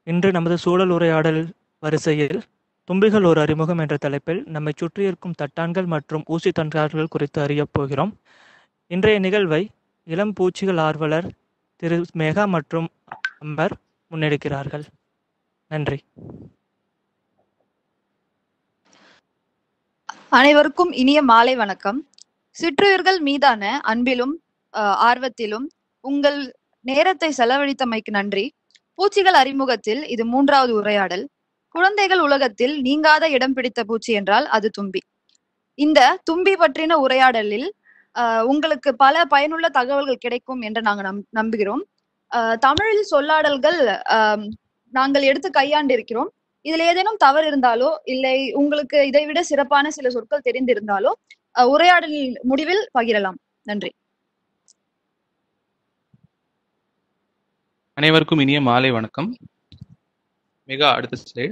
இன்று நமது சூழல் உரையாடல் வரிசையில் தும்பிகள் ஒரு அறிமுகம் என்ற தலைப்பில் நம்மை சுற்றியிருக்கும் தட்டான்கள் மற்றும் ஊசி தண்டான்கள் குறித்து அறியப் போகிறோம் இன்றைய நிகழ்வை இளம் பூச்சிகள் ஆர்வலர் திரு மேகா மற்றும் அம்பர் முன்னெடுக்கிறார்கள் நன்றி அனைவருக்கும் இனிய மாலை வணக்கம் சிற்றுயிர்கள் மீதான அன்பிலும் அஹ், ஆர்வத்திலும் உங்கள் நேரத்தை செலவழித்தமைக்கு நன்றி பூச்சிகள் அறிமுகத்தில் இது மூன்றாவது உரையாடல் குழந்தைகள் உலகத்தில் நீங்காத இடம் பிடித்த பூச்சி என்றால் அது தும்பி இந்த தும்பி பற்றின உரையாடலில் அஹ், உங்களுக்கு பல பயனுள்ள தகவல்கள் கிடைக்கும் என்று நாங்கள் நம் நம்புகிறோம் அஹ், தமிழில் சொல்லாடல்கள் அஹ், நாங்கள் எடுத்து கையாண்டிருக்கிறோம் இதுல ஏதேனும் தவறு இருந்தாலோ இல்லை உங்களுக்கு இதைவிட சிறப்பான சில சொற்கள் தெரிந்திருந்தாலோ அஹ், உரையாடலில் முடிவில் பகிரலாம் நன்றி அனைவருக்கும் இனிய மாலை வணக்கம் மிக அடுத்த ஸ்லைடு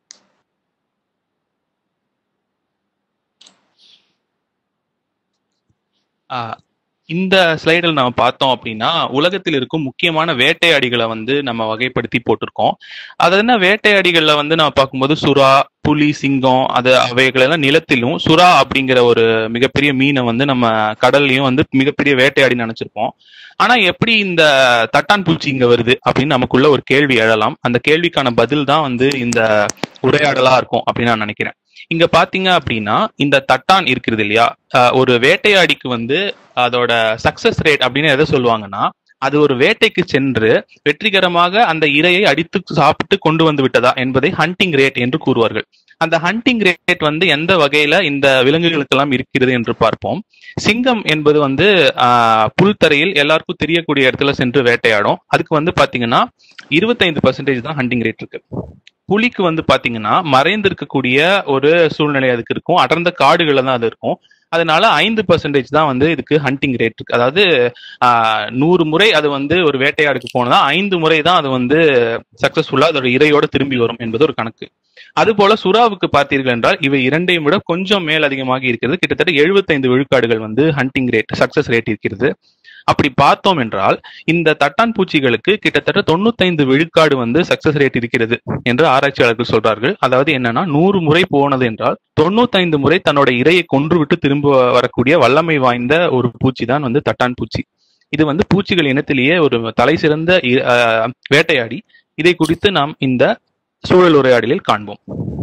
இந்த ஸ்லைடில் நம்ம பார்த்தோம் அப்படின்னா உலகத்தில் இருக்கும் முக்கியமான வேட்டையாடிகளை வந்து நம்ம வகைப்படுத்தி போட்டிருக்கோம் அது என்ன வேட்டையாடிகள்ல வந்து நம்ம பார்க்கும்போது சுறா புலி சிங்கம் அது அவைகளெல்லாம் நிலத்திலும் சுறா அப்படிங்கிற ஒரு மிகப்பெரிய மீனை வந்து நம்ம கடல்லையும் வந்து மிகப்பெரிய வேட்டையாடி நினைச்சிருப்போம் ஆனா எப்படி இந்த தட்டான் பூச்சி இங்க வருது அப்படின்னு நமக்குள்ள ஒரு கேள்வி எழலாம் அந்த கேள்விக்கான பதில் தான் வந்து இந்த உரையாடலா இருக்கும் அப்படின்னு நான் நினைக்கிறேன் இங்க பாத்தீங்க அப்படின்னா இந்த தட்டான் இருக்கிறது இல்லையா ஆஹ் ஒரு வேட்டையாடிக்கு வந்து அதோட சக்சஸ் ரேட் அப்படின்னு எதை சொல்லுவாங்கன்னா அது ஒரு வேட்டைக்கு சென்று வெற்றிகரமாக அந்த இரையை அடித்து சாப்பிட்டு கொண்டு வந்து விட்டதா என்பதை ஹண்டிங் ரேட் என்று கூறுவார்கள் அந்த ஹண்டிங் ரேட் வந்து எந்த வகையில இந்த விலங்குகளுக்கெல்லாம் இருக்கிறது என்று பார்ப்போம் சிங்கம் என்பது வந்து ஆஹ், புல்தரையில் எல்லாருக்கும் தெரியக்கூடிய இடத்துல சென்று வேட்டையாடும் அதுக்கு வந்து பாத்தீங்கன்னா இருபத்தைந்து பர்சன்டேஜ் தான் ஹண்டிங் ரேட் இருக்கு புலிக்கு வந்து பாத்தீங்கன்னா மறைந்திருக்கக்கூடிய ஒரு சூழ்நிலை அதுக்கு இருக்கும் அடர்ந்த காடுகள்ல தான் அது இருக்கும் அதனால ஐந்து பர்சன்டேஜ் தான் வந்து இதுக்கு ஹண்டிங் ரேட் இருக்கு அதாவது ஆஹ், நூறு முறை அது வந்து ஒரு வேட்டையாடுக்கு போனதா ஐந்து முறை தான் அது வந்து சக்சஸ்ஃபுல்லா அதோட இரையோட திரும்பி வரும் என்பது ஒரு கணக்கு அது போல சுறாவுக்கு பார்த்தீர்கள் என்றால் இவை இரண்டையும் விட கொஞ்சம் மேல் அதிகமாக இருக்கிறது கிட்டத்தட்ட 75 விழுக்காடுகள் வந்து ஹண்டிங் ரேட் சக்சஸ் ரேட் இருக்கிறது அப்படி பார்த்தோம் என்றால் இந்த தட்டான் பூச்சிகளுக்கு கிட்டத்தட்ட தொண்ணூத்தைந்து விழுக்காடு வந்து சக்சஸ் ரேட் இருக்கிறது என்று ஆராய்ச்சியாளர்கள் சொல்றார்கள் அதாவது என்னன்னா நூறு முறை போனது என்றால் தொண்ணூத்தைந்து முறை தன்னோட இரையை கொன்றுவிட்டு திரும்ப வரக்கூடிய வல்லமை வாய்ந்த ஒரு பூச்சி தான் வந்து தட்டான் பூச்சி இது வந்து பூச்சிகள் இனத்திலேயே ஒரு தலை சிறந்த இ- ஆஹ் வேட்டையாடி இதை குறித்து நாம் இந்த சூழல் உரையாடலில் காண்போம்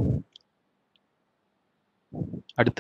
அடுத்து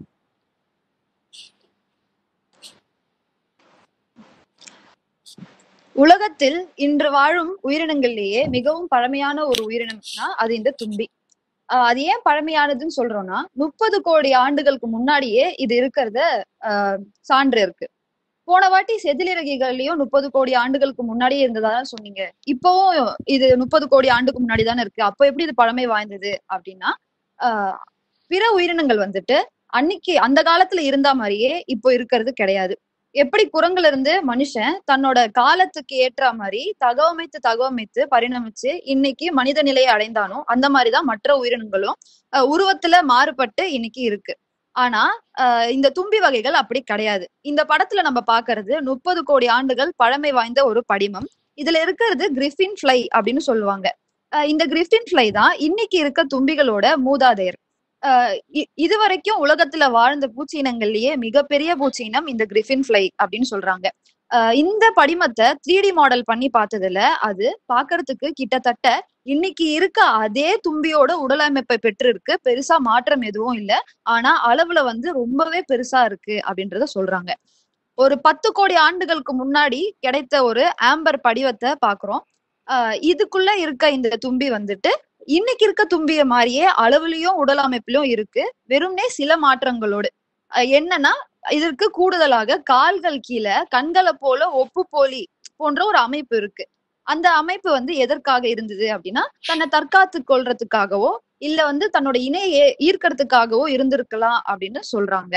உலகத்தில் இன்று வாழும் உயிரினங்கள்லயே மிகவும் பழமையான ஒரு உயிரினம்னா அது இந்த தும்பி ஆஹ் அது ஏன் பழமையானதுன்னு சொல்றோம்னா முப்பது கோடி ஆண்டுகளுக்கு முன்னாடியே இது இருக்கிறத ஆஹ் சான்று இருக்கு போன வாட்டி செதிலிறகிகள்லயும் முப்பது கோடி ஆண்டுகளுக்கு முன்னாடியே இருந்ததா சொன்னீங்க இப்பவும் இது முப்பது கோடி ஆண்டுக்கு முன்னாடி தானே இருக்கு அப்போ எப்படி இது பழமை வாய்ந்தது அப்படின்னா ஆஹ் பிற உயிரினங்கள் வந்துட்டு அன்னைக்கு அந்த காலத்துல இருந்த மாதிரியே இப்போ இருக்கிறது கிடையாது எப்படி குரங்குல இருந்து மனுஷன் தன்னோட காலத்துக்கு ஏற்ற மாதிரி தகவமைத்து தகவமைத்து பரிணமிச்சு இன்னைக்கு மனித நிலையை அடைந்தானோ அந்த மாதிரிதான் மற்ற உயிரினங்களும் அஹ், உருவத்துல மாறுபட்டு இன்னைக்கு இருக்கு ஆனா அஹ், இந்த தும்பி வகைகள் அப்படி கிடையாது இந்த படத்துல நம்ம பாக்குறது முப்பது கோடி ஆண்டுகள் பழமை வாய்ந்த ஒரு படிமம் இதுல இருக்கிறது கிரிஃபின் ஃப்ளை அப்படின்னு சொல்லுவாங்க அஹ், இந்த கிரிஃபின் ஃப்ளை தான் இன்னைக்கு இருக்க தும்பிகளோட மூதாதையர் அஹ் இ- இதுவரைக்கும் உலகத்துல வாழ்ந்த பூச்சி இனங்கள்லயே மிகப்பெரிய பூச்சி இனம் இந்த கிரிஃபின் ஃப்ளை அப்படின்னு சொல்றாங்க அஹ் இந்த படிமத்தை த்ரீ டி மாடல் பண்ணி பார்த்ததுல அது பார்க்கிறதுக்கு கிட்டத்தட்ட இன்னைக்கு இருக்க அதே தும்பியோட உடலமைப்பை பெற்று இருக்கு பெருசா மாற்றம் எதுவும் இல்ல ஆனா அளவுல வந்து ரொம்பவே பெருசா இருக்கு அப்படின்றத சொல்றாங்க ஒரு பத்து கோடி ஆண்டுகளுக்கு முன்னாடி கிடைத்த ஒரு ஆம்பர் படிவத்தை பாக்குறோம் ஆஹ் இதுக்குள்ள இருக்க இந்த தும்பி வந்துட்டு இன்னைக்கு இருக்க தும்பிய மாதிரியே அளவுலயும் உடல் அமைப்பிலும் இருக்கு வெறும்னே சில மாற்றங்களோடு அஹ் என்னன்னா இதற்கு கூடுதலாக கால்கள் கீழே கண்களை போல ஒப்பு போலி போன்ற ஒரு அமைப்பு இருக்கு அந்த அமைப்பு வந்து எதற்காக இருந்தது அப்படின்னா தன்னை தற்காத்து கொள்றதுக்காகவோ இல்ல வந்து தன்னோட இணையை ஈர்க்கறதுக்காகவோ இருந்திருக்கலாம் அப்படின்னு சொல்றாங்க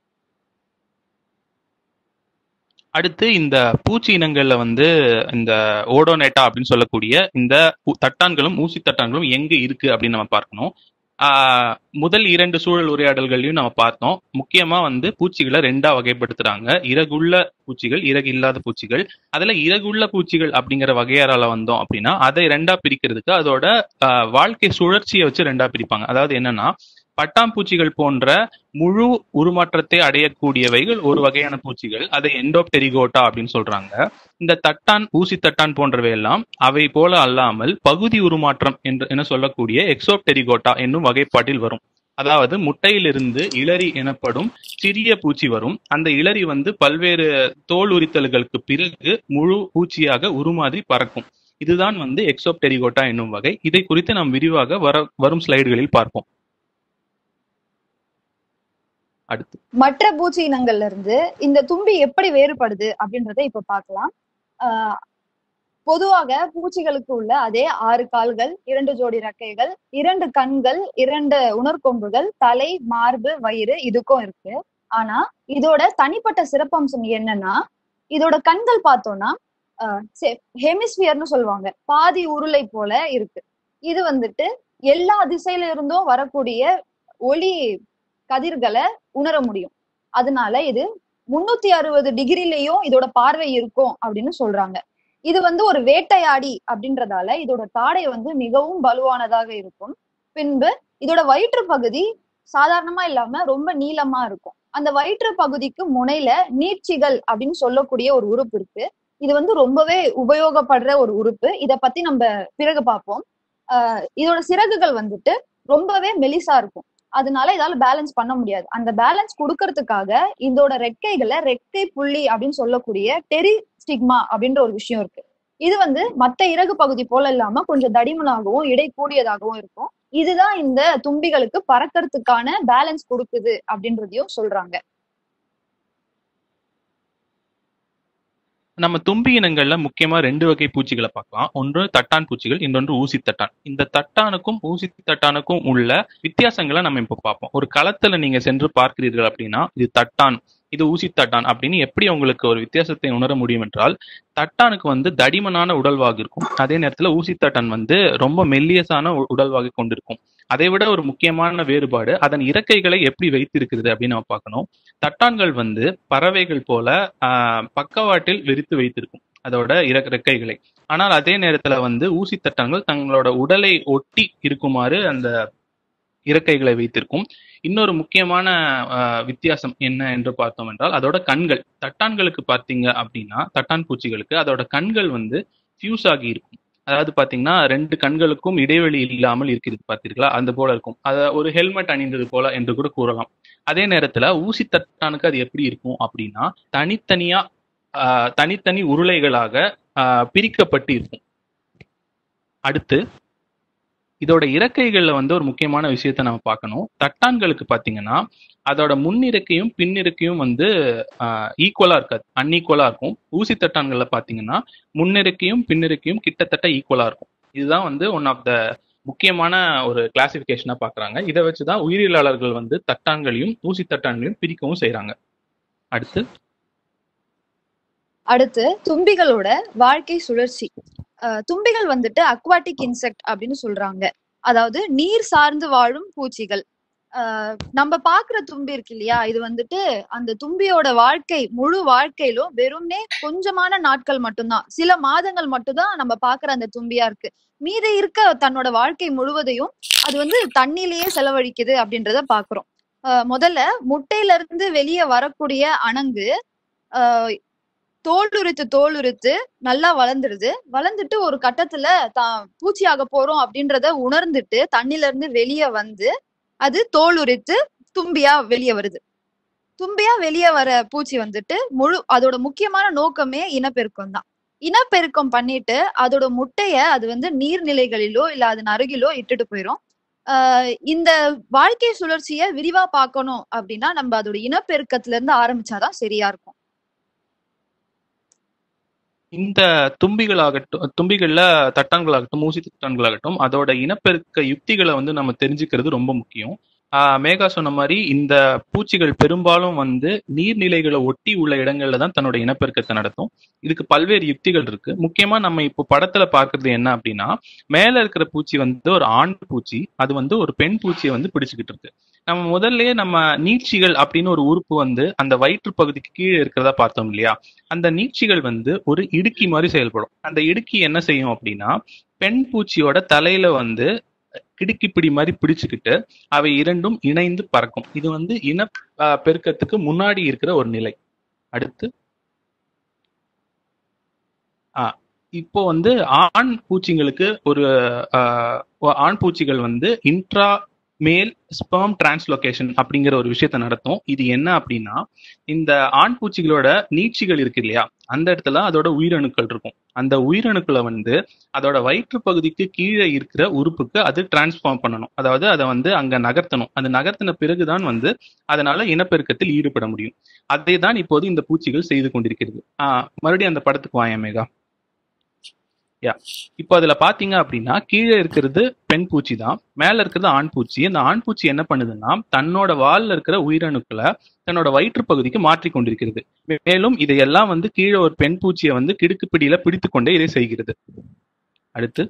அடுத்து இந்த பூச்சி இனங்கள்ல வந்து இந்த ஓடோனேட்டா அப்படின்னு சொல்லக்கூடிய இந்த ஊ- தட்டான்களும் ஊசி தட்டான்களும் எங்க இருக்கு அப்படின்னு நம்ம பார்க்கணும் ஆஹ் முதல் இரண்டு சூழல் உரையாடல்களையும் நம்ம பார்த்தோம் முக்கியமா வந்து பூச்சிகளை ரெண்டா வகைப்படுத்துறாங்க இறகுள்ள பூச்சிகள் இறகு இல்லாத பூச்சிகள் அதுல இறகுள்ள பூச்சிகள் அப்படிங்கிற வகையறால வந்தோம் அப்படின்னா அதை ரெண்டா பிரிக்கிறதுக்கு அதோட ஆஹ் வாழ்க்கை சுழற்சியை வச்சு ரெண்டா பிரிப்பாங்க அதாவது என்னன்னா பட்டாம்பூச்சிகள் போன்ற முழு உருமாற்றத்தை அடையக்கூடியவைகள் ஒரு வகையான பூச்சிகள் அதை எண்டோப்டெரிகோட்டா அப்படின்னு சொல்றாங்க இந்த தட்டான் ஊசி தட்டான் போன்றவை எல்லாம் அவை போல அல்லாமல் பகுதி உருமாற்றம் என்று என சொல்லக்கூடிய எக்ஸோப்டெரிகோட்டா என்னும் வகைப்பாட்டில் வரும் அதாவது முட்டையிலிருந்து இளரி எனப்படும் சிறிய பூச்சி வரும் அந்த இளரி வந்து பல்வேறு தோல் உரித்தல்களுக்கு பிறகு முழு பூச்சியாக உருமாறி பறக்கும் இதுதான் வந்து எக்ஸோப்டெரிகோட்டா என்னும் வகை இதை குறித்து நாம் விரிவாக வர வரும் ஸ்லைடுகளில் பார்ப்போம் அடுத்து மற்ற பூச்சி இனங்கள்ல இருந்து இந்த தும்பி எப்படி வேறுபடுது அப்படின்றத இப்ப பார்க்கலாம் ஆஹ் பொதுவாக பூச்சிகளுக்கு உள்ள அதே ஆறு கால்கள் இரண்டு ஜோடி ரெக்கைகள் இரண்டு கண்கள் இரண்டு உணர்கொம்புகள் தலை மார்பு வயிறு இதுக்கும் இருக்கு ஆனா இதோட தனிப்பட்ட சிறப்பம்சம் என்னன்னா இதோட கண்கள் பார்த்தோம்னா ஹெமிஸ்பியர்னு சொல்லுவாங்க பாதி உருளை போல இருக்கு இது வந்துட்டு எல்லா திசையில இருந்தும் வரக்கூடிய ஒளி கதிர்களை உணர முடியும் அதனால இது முன்னூத்தி அறுபது டிகிரிலையும் இதோட பார்வை இருக்கும் அப்படின்னு சொல்றாங்க இது வந்து ஒரு வேட்டையாடி அப்படின்றதால இதோட தாடை வந்து மிகவும் வலுவானதாக இருக்கும் பின்பு இதோட வயிற்று பகுதி சாதாரணமா இல்லாம ரொம்ப நீளமா இருக்கும் அந்த வயிற்று பகுதிக்கு முனையில நீட்சிகள் அப்படின்னு சொல்லக்கூடிய ஒரு உறுப்பு இருக்கு இது வந்து ரொம்பவே உபயோகப்படுற ஒரு உறுப்பு இத பத்தி நம்ம பிறகு பார்ப்போம் ஆஹ் இதோட சிறகுகள் வந்துட்டு ரொம்பவே மெலிசா இருக்கும் அதனால இதால பேலன்ஸ் பண்ண முடியாது அந்த பேலன்ஸ் கொடுக்கறதுக்காக இதோட ரெக்கைகளை ரெக்கை புள்ளி அப்படின்னு சொல்லக்கூடிய டெரி ஸ்டிக்மா அப்படின்ற ஒரு விஷயம் இருக்கு இது வந்து மத்த இறகு பகுதி போல இல்லாம கொஞ்சம் தடிமனாகவும் இடை கூடியதாகவும் இருக்கும் இதுதான் இந்த தும்பிகளுக்கு பறக்கிறதுக்கான பேலன்ஸ் கொடுக்குது அப்படின்றதையும் சொல்றாங்க நம்ம தும்பி இனங்கள்ல முக்கியமா ரெண்டு வகை பூச்சிகளை பார்க்கலாம் ஒன்று தட்டான் பூச்சிகள் இன்னொன்று ஊசி தட்டான் இந்த தட்டானுக்கும் ஊசி தட்டானுக்கும் உள்ள வித்தியாசங்களை நம்ம இப்ப பார்ப்போம் ஒரு களத்துல நீங்க சென்று பார்க்கிறீர்கள் அப்படின்னா இது தட்டான் இது ஊசி தட்டான் அப்படின்னு எப்படி உங்களுக்கு ஒரு வித்தியாசத்தை உணர முடியும் என்றால் தட்டானுக்கு வந்து தடிமனான உடல்வாகு இருக்கும் அதே நேரத்துல ஊசி தட்டான் வந்து ரொம்ப மெல்லியசான உ- உடல்வாகு கொண்டிருக்கும் அதை விட ஒரு முக்கியமான வேறுபாடு அதன் இறக்கைகளை எப்படி வைத்திருக்கிறது அப்படின்னு நம்ம பார்க்கணும் தட்டான்கள் வந்து பறவைகள் போல ஆஹ், பக்கவாட்டில் விரித்து வைத்திருக்கும் அதோட இறக்க ரெக்கைகளை ஆனால் அதே நேரத்துல வந்து ஊசி தட்டான்கள் தங்களோட உடலை ஒட்டி இருக்குமாறு அந்த இறக்கைகளை வைத்திருக்கும் இன்னொரு முக்கியமான ஆஹ், வித்தியாசம் என்ன என்று பார்த்தோம் என்றால் அதோட கண்கள் தட்டான்களுக்கு பார்த்தீங்க அப்படின்னா தட்டான் பூச்சிகளுக்கு அதோட கண்கள் வந்து ஃபியூஸ் ஆகி இருக்கும் அதாவது பாத்தீங்கன்னா ரெண்டு கண்களுக்கும் இடைவெளி இல்லாமல் இருக்கிறது பார்த்தீர்களா அந்த போல இருக்கும் அத ஒரு ஹெல்மெட் அணிந்தது போல என்று கூட கூறலாம் அதே நேரத்துல ஊசி தட்டானுக்கு அது எப்படி இருக்கும் அப்படின்னா தனித்தனியா ஆஹ், தனித்தனி உருளைகளாக ஆஹ், பிரிக்கப்பட்டு இருக்கும் அடுத்து இதோட இறக்கைகள்ல வந்து ஒரு முக்கியமான விஷயத்த நம்ம பார்க்கணும் தட்டான்களுக்கு பாத்தீங்கன்னா அதோட முன்னிறக்கையும் பின்னிறக்கையும் வந்து ஈக்குவலா இருக்காது அன்ஈக்குவலா இருக்கும் ஊசி தட்டான்கள்ல பாத்தீங்கன்னா முன்னிறக்கையும் பின்னிறக்கையும் கிட்டத்தட்ட ஈக்குவலா இருக்கும் இதுதான் வந்து ஒன் ஆஃப் த முக்கியமான ஒரு கிளாசிபிகேஷனா பாக்குறாங்க இதை வச்சுதான் உயிரியலாளர்கள் வந்து தட்டான்களையும் ஊசி தட்டான்களையும் பிரிக்கவும் செய்றாங்க அடுத்து அடுத்து தும்பிகளோட வாழ்க்கை சுழற்சி அஹ் தும்பிகள் வந்துட்டு அக்வாட்டிக் இன்செக்ட் அப்படின்னு சொல்றாங்க அதாவது நீர் சார்ந்து வாழும் பூச்சிகள் ஆஹ் நம்ம பாக்குற தும்பி இருக்கு இல்லையா இது வந்துட்டு அந்த தும்பியோட வாழ்க்கை முழு வாழ்க்கையிலும் வெறும்னே கொஞ்சமான நாட்கள் மட்டும்தான் சில மாதங்கள் மட்டும்தான் நம்ம பாக்குற அந்த தும்பியா இருக்கு மீதி இருக்க தன்னோட வாழ்க்கை முழுவதையும் அது வந்து தண்ணிலேயே செலவழிக்குது அப்படின்றத பாக்குறோம் ஆஹ் முதல்ல முட்டையில இருந்து வெளியே வரக்கூடிய அணங்கு ஆஹ் தோலுரித்து தோலுரித்து நல்லா வளர்ந்துருது வளர்ந்துட்டு ஒரு கட்டத்துல தான் பூச்சியாக போறோம் அப்படின்றத உணர்ந்துட்டு தண்ணில இருந்து வெளியே வந்து அது தோலுரித்து தும்பியா வெளியே வருது தும்பியா வெளியே வர பூச்சி வந்துட்டு முழு அதோட முக்கியமான நோக்கமே இனப்பெருக்கம் தான் இனப்பெருக்கம் பண்ணிட்டு அதோட முட்டைய அது வந்து நீர்நிலைகளிலோ இல்ல அதன் அருகிலோ இட்டுட்டு போயிரும் ஆஹ் இந்த வாழ்க்கை சுழற்சியை விரிவா பார்க்கணும் அப்படின்னா நம்ம அதோட இனப்பெருக்கத்துல இருந்து ஆரம்பிச்சாதான் சரியா இருக்கும் இந்த தும்பிகளாகட்டும் தும்பிகள்ல தட்டான்களாகட்டும் ஊசி தட்டான்களாகட்டும் அதோட இனப்பெருக்க யுக்திகளை வந்து நம்ம தெரிஞ்சுக்கிறது ரொம்ப முக்கியம் ஆஹ் மேகா சொன்ன மாதிரி இந்த பூச்சிகள் பெரும்பாலும் வந்து நீர்நிலைகளை ஒட்டி உள்ள இடங்கள்ல தான் தன்னோட இனப்பெருக்கத்தை நடத்தும் இதுக்கு பல்வேறு யுக்திகள் இருக்கு முக்கியமா நம்ம இப்போ படத்துல பார்க்கிறது என்ன அப்படின்னா மேல இருக்கிற பூச்சி வந்து ஒரு ஆண் பூச்சி அது வந்து ஒரு பெண் பூச்சியை வந்து பிடிச்சுக்கிட்டு இருக்கு நம்ம முதல்லயே நம்ம நீட்சிகள் அப்படின்னு ஒரு உறுப்பு வந்து அந்த வயிற்று பகுதிக்கு கீழே இருக்கிறதா பார்த்தோம் இல்லையா அந்த நீட்சிகள் வந்து ஒரு இடுக்கி மாதிரி செயல்படும் அந்த இடுக்கி என்ன செய்யும் அப்படின்னா பெண் பூச்சியோட தலையில வந்து கிடுக்கிப்பிடி மாதிரி பிடிச்சுக்கிட்டு அவை இரண்டும் இணைந்து பறக்கும் இது வந்து இன ஆஹ், பெருக்கத்துக்கு முன்னாடி இருக்கிற ஒரு நிலை அடுத்து ஆஹ், இப்போ வந்து ஆண் பூச்சிங்களுக்கு ஒரு ஆஹ், ஆண் பூச்சிகள் வந்து இன்ட்ரா மேல் ஸ்பெர்ம் டிரான்ஸ்லோகேஷன் அப்படிங்கிற ஒரு விஷயத்த நடத்தும் இது என்ன அப்படின்னா இந்த ஆண் பூச்சிகளோட நீட்சிகள் இருக்கு இல்லையா அந்த இடத்துல அதோட உயிரணுக்கள் இருக்கும் அந்த உயிரணுக்களை வந்து அதோட வயிற்று பகுதிக்கு கீழே இருக்கிற உறுப்புக்கு அது டிரான்ஸ்ஃபார்ம் பண்ணணும் அதாவது அதை வந்து அங்க நகர்த்தணும் அது நகர்த்தின பிறகுதான் வந்து அதனால இனப்பெருக்கத்தில் ஈடுபட முடியும் அதை தான் இப்போது இந்த பூச்சிகள் செய்து கொண்டிருக்கிறது ஆஹ் மறுபடியும் அந்த படத்துக்கு வாங்க மேகா யா இப்போ அதுல பாத்தீங்க அப்படின்னா கீழே இருக்கிறது பெண் பூச்சி தான் மேல இருக்கிறது ஆண் பூச்சி அந்த ஆண் பூச்சி என்ன பண்ணுதுன்னா தன்னோட வால்ல இருக்கிற உயிரணுக்களை தன்னோட வயிற்று பகுதிக்கு மாற்றி கொண்டிருக்கிறது மேலும் இதையெல்லாம் வந்து கீழே ஒரு பெண் பூச்சியை வந்து கிடுக்கு பிடியில பிடித்து கொண்டே இதை செய்கிறது அடுத்து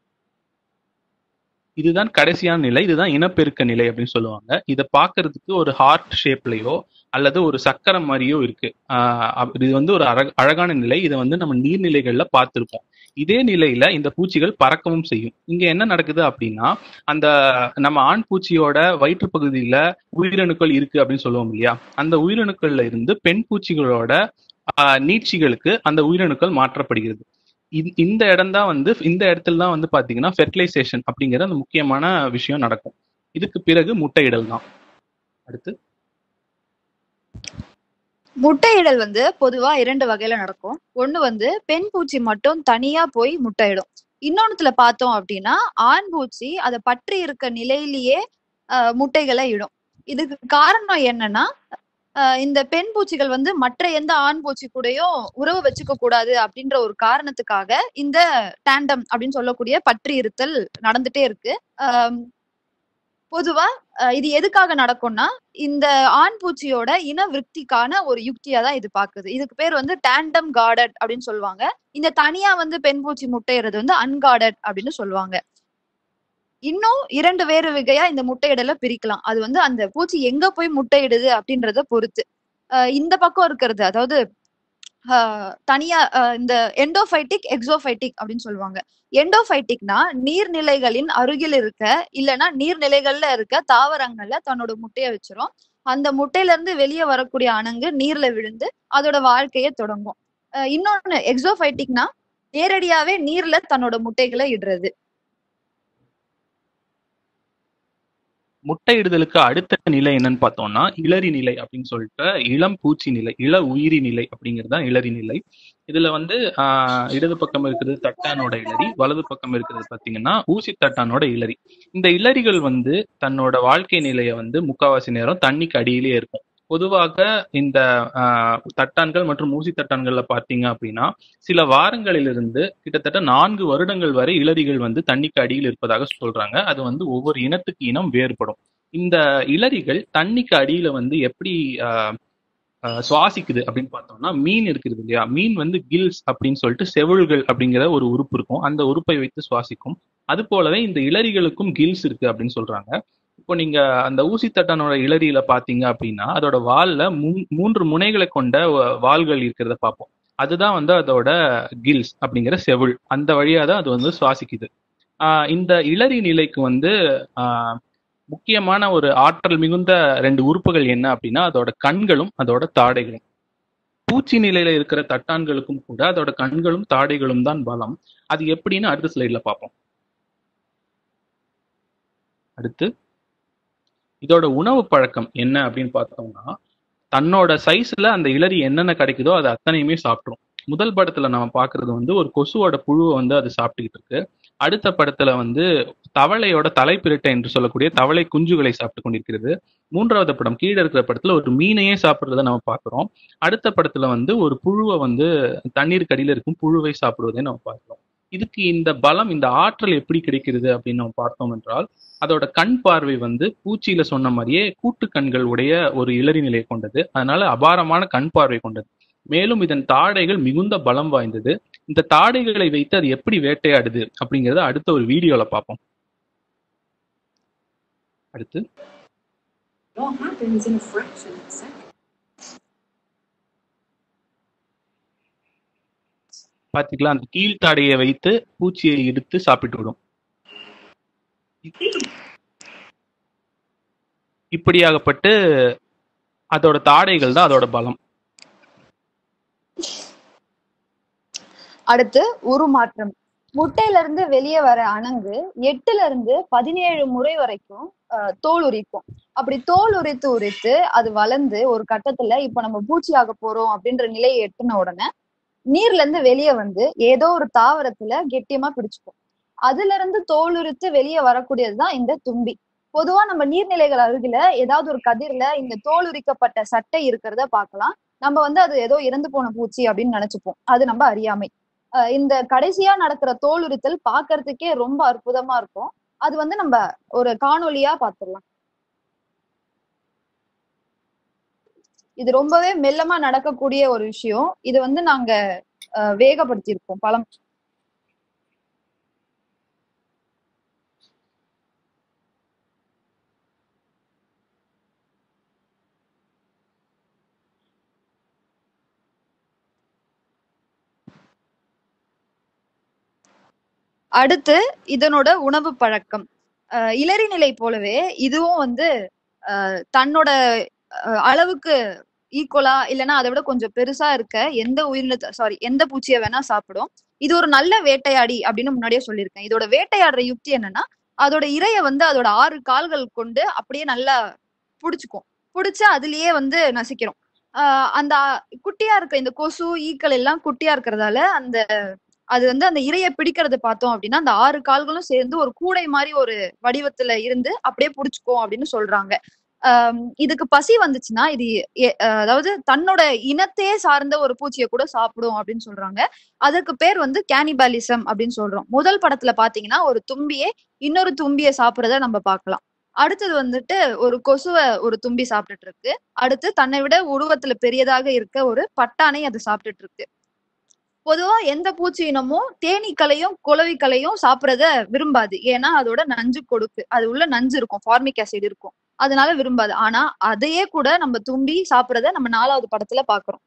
இதுதான் கடைசியான நிலை இதுதான் இனப்பெருக்க நிலை அப்படின்னு சொல்லுவாங்க இதை பார்க்கிறதுக்கு ஒரு ஹார்ட் ஷேப்லயோ அல்லது ஒரு சக்கரம் மாதிரியோ இருக்கு ஆஹ் அப்- இது வந்து ஒரு அழக- அழகான நிலை இதை வந்து நம்ம நீர்நிலைகள்ல பார்த்திருப்போம் இதே நிலையில இந்த பூச்சிகள் பறக்கவும் செய்யும் இங்க என்ன நடக்குது அப்படின்னா அந்த நம்ம ஆண் பூச்சியோட வயிற்று பகுதியில உயிரணுக்கள் இருக்கு அப்படின்னு சொல்லுவோம் இல்லையா அந்த உயிரணுக்கள்ல இருந்து பெண் பூச்சிகளோட ஆஹ், நீட்சிகளுக்கு அந்த உயிரணுக்கள் மாற்றப்படுகிறது இந்த- இந்த இடம் தான் வந்து இந்த இடத்துல தான் வந்து பாத்தீங்கன்னா ஃபெர்டிலைசேஷன் அப்படிங்கிற அந்த முக்கியமான விஷயம் நடக்கும் இதுக்கு பிறகு முட்டையிடல் தான் அடுத்து முட்டையிடல் வந்து பொதுவா இரண்டு வகையில நடக்கும் ஒண்ணு வந்து பெண் பூச்சி மட்டும் தனியா போய் முட்டையிடும் இன்னொன்னுத்துல பார்த்தோம் அப்படின்னா ஆண் பூச்சி அதை பற்றி இருக்க நிலையிலேயே ஆஹ், முட்டைகளை இடும் இதுக்கு காரணம் என்னன்னா ஆஹ், இந்த பெண் பூச்சிகள் வந்து மற்ற எந்த ஆண் பூச்சி கூடயும் உறவு வச்சுக்க கூடாது அப்படின்ற ஒரு காரணத்துக்காக இந்த டேண்டம் அப்படின்னு சொல்லக்கூடிய பற்றி இருத்தல் நடந்துட்டே இருக்கு ஆம், பொதுவா அஹ் இது எதுக்காக நடக்கும்னா இந்த ஆண் பூச்சியோட இன விருத்திக்கான ஒரு யுக்தியா தான் இது பாக்குது இதுக்கு பேர் வந்து டேண்டம் கார்டட் அப்படின்னு சொல்லுவாங்க இந்த தனியா வந்து பெண் பூச்சி முட்டையிறது வந்து அன்கார்டட் அப்படின்னு சொல்லுவாங்க இன்னும் இரண்டு வேறு வகையா இந்த முட்டையிடல பிரிக்கலாம் அது வந்து அந்த பூச்சி எங்க போய் முட்டையிடுது அப்படின்றத பொறுத்து அஹ் இந்த பக்கம் இருக்கிறது அதாவது ஆஹ் தனியா ஆஹ் இந்த எண்டோஃபைட்டிக் எக்ஸோஃபைட்டிக் அப்படின்னு சொல்லுவாங்க எண்டோஃபைட்டிக்னா நீர்நிலைகளின் அருகில் இருக்க இல்லைன்னா நீர்நிலைகள்ல இருக்க தாவரங்கள்ல தன்னோட முட்டைய வச்சிரும் அந்த முட்டையில இருந்து வெளியே வரக்கூடிய அணங்கு நீர்ல விழுந்து அதோட வாழ்க்கையை தொடங்கும் அஹ் இன்னொன்னு எக்ஸோஃபைட்டிக்னா நேரடியாவே நீர்ல தன்னோட முட்டைகளை இடுறது முட்டையிடுதலுக்கு அடுத்த நிலை என்னன்னு பார்த்தோம்னா இளரி நிலை அப்படின்னு சொல்லிட்டு இளம் பூச்சி நிலை இள உயிரி நிலை அப்படிங்கிறது தான் இளரி நிலை இதுல வந்து ஆஹ் இடது பக்கம் இருக்கிறது தட்டானோட இளரி வலது பக்கம் இருக்கிறது பாத்தீங்கன்னா ஊசி தட்டானோட இளரி இந்த இளரிகள் வந்து தன்னோட வாழ்க்கை நிலையை வந்து முக்காவாசி நேரம் தண்ணிக்கு அடியிலே இருக்கும் பொதுவாக இந்த ஆஹ், தட்டான்கள் மற்றும் ஊசி தட்டான்கள்ல பார்த்தீங்க அப்படின்னா சில வாரங்களிலிருந்து கிட்டத்தட்ட நான்கு வருடங்கள் வரை இளரிகள் வந்து தண்ணிக்கு அடியில் இருப்பதாக சொல்றாங்க அது வந்து ஒவ்வொரு இனத்துக்கு இனம் வேறுபடும் இந்த இளரிகள் தண்ணிக்கு அடியில வந்து எப்படி ஆஹ், ஆஹ், சுவாசிக்குது அப்படின்னு பார்த்தோம்னா மீன் இருக்குது இல்லையா மீன் வந்து கில்ஸ் அப்படின்னு சொல்லிட்டு செவில்கள் அப்படிங்கிற ஒரு உறுப்பு இருக்கும் அந்த உறுப்பை வைத்து சுவாசிக்கும் அது போலவே இந்த இளரிகளுக்கும் கில்ஸ் இருக்கு அப்படின்னு சொல்றாங்க இப்போ நீங்க அந்த ஊசி தட்டானோட இளரியில பாத்தீங்க அப்படின்னா அதோட வால்ல மூ- மூன்று முனைகளை கொண்ட வ- வால்கள் இருக்கிறத பார்ப்போம் அதுதான் வந்து அதோட கில்ஸ் அப்படிங்கிற செவுள் அந்த வழியா தான் அது வந்து சுவாசிக்குது ஆஹ் இந்த இளரி நிலைக்கு வந்து ஆஹ் முக்கியமான ஒரு ஆற்றல் மிகுந்த ரெண்டு உறுப்புகள் என்ன அப்படின்னா அதோட கண்களும் அதோட தாடைகளும் பூச்சி நிலையில இருக்கிற தட்டான்களுக்கும் கூட அதோட கண்களும் தாடைகளும் தான் பலம் அது எப்படின்னு அடுத்த ஸ்லைட்ல பார்ப்போம் அடுத்து இதோட உணவு பழக்கம் என்ன அப்படின்னு பார்த்தோம்னா தன்னோட சைஸ்ல அந்த இளரி என்னென்ன கிடைக்குதோ அது அத்தனையுமே சாப்பிட்ரும் முதல் படத்துல நம்ம பாக்குறது வந்து ஒரு கொசுவோட புழுவை வந்து அது சாப்பிட்டுக்கிட்டு இருக்கு அடுத்த படத்துல வந்து தவளையோட தலைப்பிரட்டை என்று சொல்லக்கூடிய தவளை குஞ்சுகளை சாப்பிட்டு கொண்டிருக்கிறது மூன்றாவது படம் கீழே இருக்கிற படத்துல ஒரு மீனையே சாப்பிடுறத நம்ம பார்க்கிறோம் அடுத்த படத்துல வந்து ஒரு புழுவை வந்து தண்ணீருக்கு அடியில இருக்கும் புழுவை சாப்பிடுவதை நம்ம பார்க்கிறோம் இதுக்கு இந்த பலம் இந்த ஆற்றல் எப்படி கிடைக்கிறது அப்படின்னு நம்ம பார்த்தோம் என்றால் அதோட கண் பார்வை வந்து பூச்சியில சொன்ன மாதிரியே கூட்டு கண்கள் உடைய ஒரு இளறி நிலை கொண்டது அதனால அபாரமான கண் பார்வை கொண்டது மேலும் இதன் தாடைகள் மிகுந்த பலம் வாய்ந்தது இந்த தாடைகளை வைத்து அது எப்படி வேட்டையாடுது அப்படிங்கறத அடுத்த ஒரு வீடியோல பார்ப்போம் அடுத்து It all happens in a fraction of a second. பாத்தீங்களா அந்த கீழ்த்தாடையை வைத்து பூச்சியை எடுத்து சாப்பிட்டு விடும் இப்படியாகப்பட்டு அதோட தாடைகள் தான் அதோட பலம் அடுத்து உருமாற்றம் முட்டையில இருந்து வெளியே வர அணங்கு எட்டுல இருந்து பதினேழு முறை வரைக்கும் அஹ், தோல் உரிக்கும் அப்படி தோல் உரித்து உரித்து அது வளர்ந்து ஒரு கட்டத்துல இப்ப நம்ம பூச்சி ஆக போறோம் அப்படின்ற நிலையை எட்டுன உடனே நீர்ல இருந்து வெளியே வந்து ஏதோ ஒரு தாவரத்துல கெட்டியமா பிடிச்சுக்கும் அதுல இருந்து தோல் உரித்து வெளியே வரக்கூடியதுதான் இந்த தும்பி பொதுவா நம்ம நீர்நிலைகள் அருகில ஏதாவது ஒரு கதிர்ல இந்த தோல் உரிக்கப்பட்ட சட்டை இருக்கிறத பார்க்கலாம் நம்ம வந்து அது ஏதோ இறந்து போன பூச்சி அப்படின்னு நினைச்சுப்போம் அது நம்ம அறியாமை அஹ் இந்த கடைசியா நடக்கிற தோல் உரித்தல் பாக்குறதுக்கே ரொம்ப அற்புதமா இருக்கும் அது வந்து நம்ம ஒரு காணொளியா பாத்துடலாம் இது ரொம்பவே மெல்லமா நடக்கக்கூடிய ஒரு விஷயம் இது வந்து நாங்க அஹ், வேகப்படுத்தியிருக்கோம் பலம் அடுத்து இதனோட உணவு பழக்கம் அஹ் இளறி நிலை போலவே இதுவும் வந்து அஹ் தன்னோட அஹ் அளவுக்கு ஈக்குவலா இல்லைன்னா அதை விட கொஞ்சம் பெருசா இருக்க எந்த உயிரினத்தை சாரி எந்த பூச்சியை வேணா சாப்பிடும் இது ஒரு நல்ல வேட்டையாடி அப்படின்னு முன்னாடியே சொல்லியிருக்கேன் இதோட வேட்டையாடுற யுக்தி என்னன்னா அதோட இரைய வந்து அதோட ஆறு கால்கள் கொண்டு அப்படியே நல்லா புடிச்சுக்கும் புடிச்சு அதுலயே வந்து நசிக்கிறோம் ஆஹ் அந்த குட்டியா இருக்க இந்த கொசு ஈக்கள் எல்லாம் குட்டியா இருக்கிறதால அந்த அது வந்து அந்த இரைய பிடிக்கிறத பார்த்தோம் அப்படின்னா அந்த ஆறு கால்களும் சேர்ந்து ஒரு கூடை மாதிரி ஒரு வடிவத்துல இருந்து அப்படியே புடிச்சுக்கும் அப்படின்னு சொல்றாங்க ஆஹ் இதுக்கு பசி வந்துச்சுன்னா இது எ- அஹ் அதாவது தன்னோட இனத்தையே சார்ந்த ஒரு பூச்சியை கூட சாப்பிடும் அப்படின்னு சொல்றாங்க அதுக்கு பேர் வந்து கேனிபாலிசம் அப்படின்னு சொல்றோம் முதல் படத்துல பாத்தீங்கன்னா ஒரு தும்பியே இன்னொரு தும்பியை சாப்பிடுறத நம்ம பார்க்கலாம் அடுத்தது வந்துட்டு ஒரு கொசுவை ஒரு தும்பி சாப்பிட்டுட்டு இருக்கு அடுத்து தன்னை விட உருவத்துல பெரியதாக இருக்க ஒரு பட்டானை அது சாப்பிட்டுட்டு இருக்கு பொதுவா எந்த பூச்சி இனமும் தேனீக்களையும் குளவிக்களையும் சாப்பிடறத விரும்பாது ஏன்னா அதோட நஞ்சு கொடுக்கு அது உள்ள நஞ்சு இருக்கும் ஃபார்மிக் ஆசிட் இருக்கும் அதனால விரும்பாது ஆனா அதையே கூட நம்ம தும்பி சாப்பிடறத நம்ம நாலாவது படத்துல பாக்குறோம்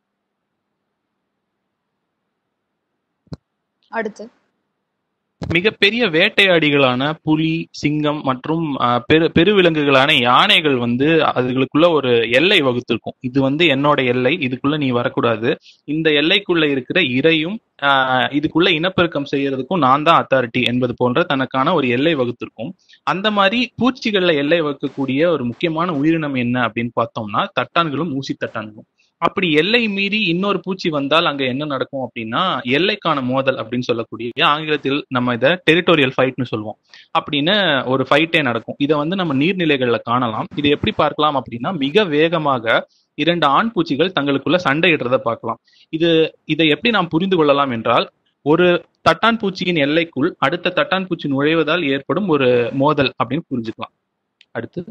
அடுத்து மிகப்பெரிய வேட்டையாடிகளான புலி சிங்கம் மற்றும் ஆஹ், பெரு பெருவிலங்குகளான யானைகள் வந்து அதுகளுக்குள்ள ஒரு எல்லை வகுத்திருக்கும் இது வந்து என்னோட எல்லை இதுக்குள்ள நீ வரக்கூடாது இந்த எல்லைக்குள்ள இருக்கிற இரையும் ஆஹ், இதுக்குள்ள இனப்பெருக்கம் செய்யறதுக்கும் நான் தான் அத்தாரிட்டி என்பது போன்ற தனக்கான ஒரு எல்லை வகுத்திருக்கும் அந்த மாதிரி பூச்சிகள்ல எல்லை வகுக்கக்கூடிய ஒரு முக்கியமான உயிரினம் என்ன அப்படின்னு பார்த்தோம்னா தட்டான்களும் ஊசி தட்டான்களும் அப்படி எல்லை மீறி இன்னொரு பூச்சி வந்தால் அங்க என்ன நடக்கும் அப்படின்னா எல்லைக்கான மோதல் அப்படின்னு சொல்லக்கூடிய ஆங்கிலத்தில் நம்ம இதை டெரிட்டோரியல் ஃபைட்னு சொல்லுவோம் அப்படின்னு ஒரு ஃபைட்டே நடக்கும் இதை வந்து நம்ம நீர்நிலைகள்ல காணலாம் இதை எப்படி பார்க்கலாம் அப்படின்னா மிக வேகமாக இரண்டு ஆண் பூச்சிகள் தங்களுக்குள்ள சண்டையிடுறத பார்க்கலாம் இது இதை எப்படி நாம் புரிந்து கொள்ளலாம் என்றால் ஒரு தட்டான் பூச்சியின் எல்லைக்குள் அடுத்த தட்டான் பூச்சி நுழைவதால் ஏற்படும் ஒரு மோதல் அப்படின்னு புரிஞ்சுக்கலாம் அடுத்து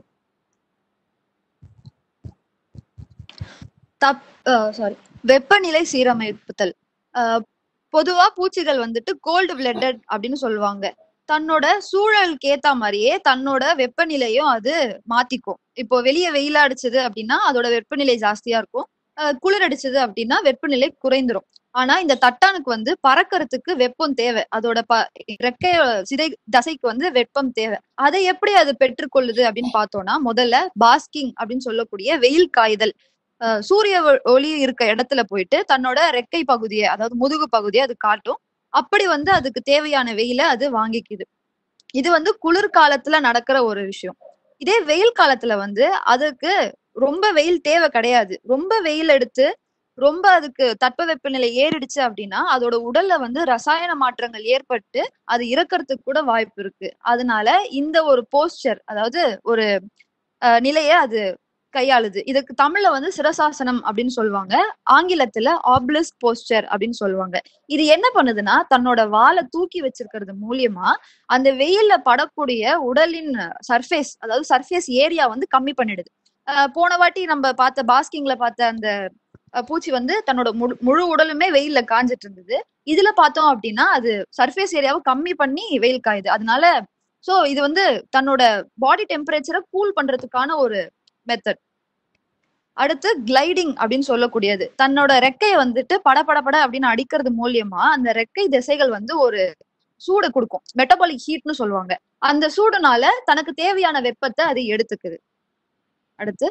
தப் சாரி வெப்பநிலை சீரமைப்புத்தல் அஹ் பொதுவா பூச்சிகள் வந்துட்டு கோல்டு பிளட்டட் அப்படின்னு சொல்லுவாங்க தன்னோட சூழலுக்கு ஏத்த மாதிரியே தன்னோட வெப்பநிலையும் அது மாத்திக்கும் இப்போ வெளியே வெயில் அடிச்சது அப்படின்னா அதோட வெப்பநிலை ஜாஸ்தியா இருக்கும் அஹ் குளிர் அடிச்சது அப்படின்னா வெப்பநிலை குறைந்துரும் ஆனா இந்த தட்டானுக்கு வந்து பறக்கறதுக்கு வெப்பம் தேவை அதோட ப ரெக்கை சிதை தசைக்கு வந்து வெப்பம் தேவை அதை எப்படி அது பெற்றுக்கொள்ளுது அப்படின்னு பார்த்தோம்னா முதல்ல பாஸ்கிங் அப்படின்னு சொல்லக்கூடிய வெயில் காய்தல் அஹ் சூரிய ஒ- ஒளி இருக்க இடத்துல போயிட்டு தன்னோட ரெக்கை பகுதியை அதாவது முதுகு பகுதியை அது காட்டும் அப்படி வந்து அதுக்கு தேவையான வெயில அது வாங்கிக்குது இது வந்து குளிர்காலத்துல நடக்கிற ஒரு விஷயம் இதே வெயில் காலத்துல வந்து அதுக்கு ரொம்ப வெயில் தேவை கிடையாது ரொம்ப வெயில் எடுத்து ரொம்ப அதுக்கு தட்பவெப்பநிலை ஏறிடுச்சு அப்படின்னா அதோட உடல்ல வந்து ரசாயன மாற்றங்கள் ஏற்பட்டு அது இறக்கறதுக்கு கூட வாய்ப்பு இருக்கு அதனால இந்த ஒரு போஸ்டர் அதாவது ஒரு அஹ், நிலையை அது கையாளுது இதுக்கு தமிழ்ல வந்து சிரசாசனம் அப்படின்னு சொல்லுவாங்க ஆங்கிலத்துல ஆப்லிஸ்க் போஸ்டர் அப்படின்னு சொல்லுவாங்க இது என்ன பண்ணுதுன்னா தன்னோட வாலை தூக்கி வச்சிருக்கிறது மூலியமா அந்த வெயில்ல படக்கூடிய உடலின் சர்ஃபேஸ் அதாவது சர்ஃபேஸ் ஏரியா வந்து கம்மி பண்ணிடுது அஹ் போன வாட்டி நம்ம பார்த்த பாஸ்கிங்ல பார்த்த அந்த அஹ், பூச்சி வந்து தன்னோட முழு முழு உடலுமே வெயில்ல காஞ்சிட்டு இருந்தது இதுல பார்த்தோம் அப்படின்னா அது சர்ஃபேஸ் ஏரியாவை கம்மி பண்ணி வெயில் காயுது அதனால சோ இது வந்து தன்னோட பாடி டெம்பரேச்சரை கூல் பண்றதுக்கான ஒரு மெத்தட் அடுத்து கிளைடிங் அப்படின்னு சொல்லக்கூடியது தன்னோட ரெக்கையை வந்துட்டு பட பட பட அப்படின்னு அடிக்கிறது மூலியமா அந்த ரெக்கை திசைகள் வந்து ஒரு சூடு கொடுக்கும் மெட்டபாலிக் ஹீட்னு சொல்லுவாங்க அந்த சூடுனால தனக்கு தேவையான வெப்பத்தை அது எடுத்துக்குது அடுத்து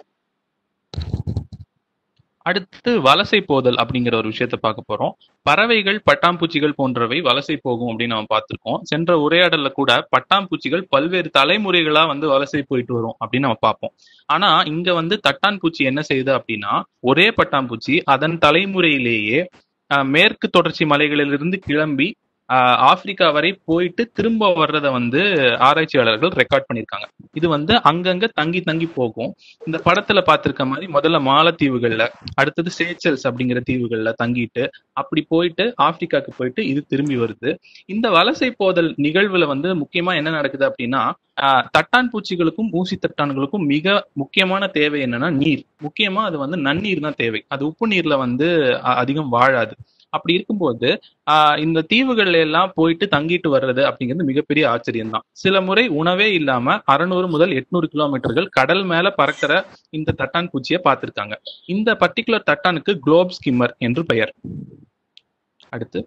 அடுத்து வலசை போதல் அப்படிங்கிற ஒரு விஷயத்த பார்க்க போறோம் பறவைகள் பட்டாம்பூச்சிகள் போன்றவை வலசை போகும் அப்படின்னு நம்ம பார்த்திருக்கோம் சென்ற உரையாடல்ல கூட பட்டாம்பூச்சிகள் பல்வேறு தலைமுறைகளா வந்து வலசை போயிட்டு வரும் அப்படின்னு நம்ம பார்ப்போம் ஆனா இங்க வந்து தட்டான் பூச்சி என்ன செய்யுது அப்படின்னா ஒரே பட்டாம்பூச்சி அதன் தலைமுறையிலேயே ஆஹ், மேற்கு தொடர்ச்சி மலைகளிலிருந்து கிளம்பி ஆஹ், ஆப்பிரிக்கா வரை போயிட்டு திரும்ப வர்றத வந்து ஆராய்ச்சியாளர்கள் ரெக்கார்ட் பண்ணியிருக்காங்க இது வந்து அங்கங்க தங்கி தங்கி போகும் இந்த படத்துல பார்த்திருக்க மாதிரி முதல்ல மாலத்தீவுகள்ல அடுத்தது சேச்சல்ஸ் அப்படிங்கிற தீவுகள்ல தங்கிட்டு அப்படி போயிட்டு ஆப்பிரிக்காக்கு போயிட்டு இது திரும்பி வருது இந்த வலசை போதல் நிகழ்வுல வந்து முக்கியமா என்ன நடக்குது அப்படின்னா ஆஹ், தட்டான் பூச்சிகளுக்கும் ஊசி தட்டான்களுக்கும் மிக முக்கியமான தேவை என்னன்னா நீர் முக்கியமா அது வந்து நன்னீர் தான் தேவை அது உப்பு நீர்ல வந்து அ- அதிகம் வாழாது அப்படி இருக்கும்போது ஆஹ், இந்த தீவுகள்ல எல்லாம் போயிட்டு தங்கிட்டு வர்றது அப்படிங்கிறது மிகப்பெரிய ஆச்சரியம் தான் சில முறை உணவே இல்லாம அறுநூறு முதல் எட்நூறு கிலோமீட்டர்கள் கடல் மேல பறக்கிற இந்த தட்டான் பூச்சியை பார்த்திருக்காங்க இந்த பர்டிகுலர் தட்டானுக்கு குளோப் ஸ்கிம்மர் என்று பெயர் அடுத்து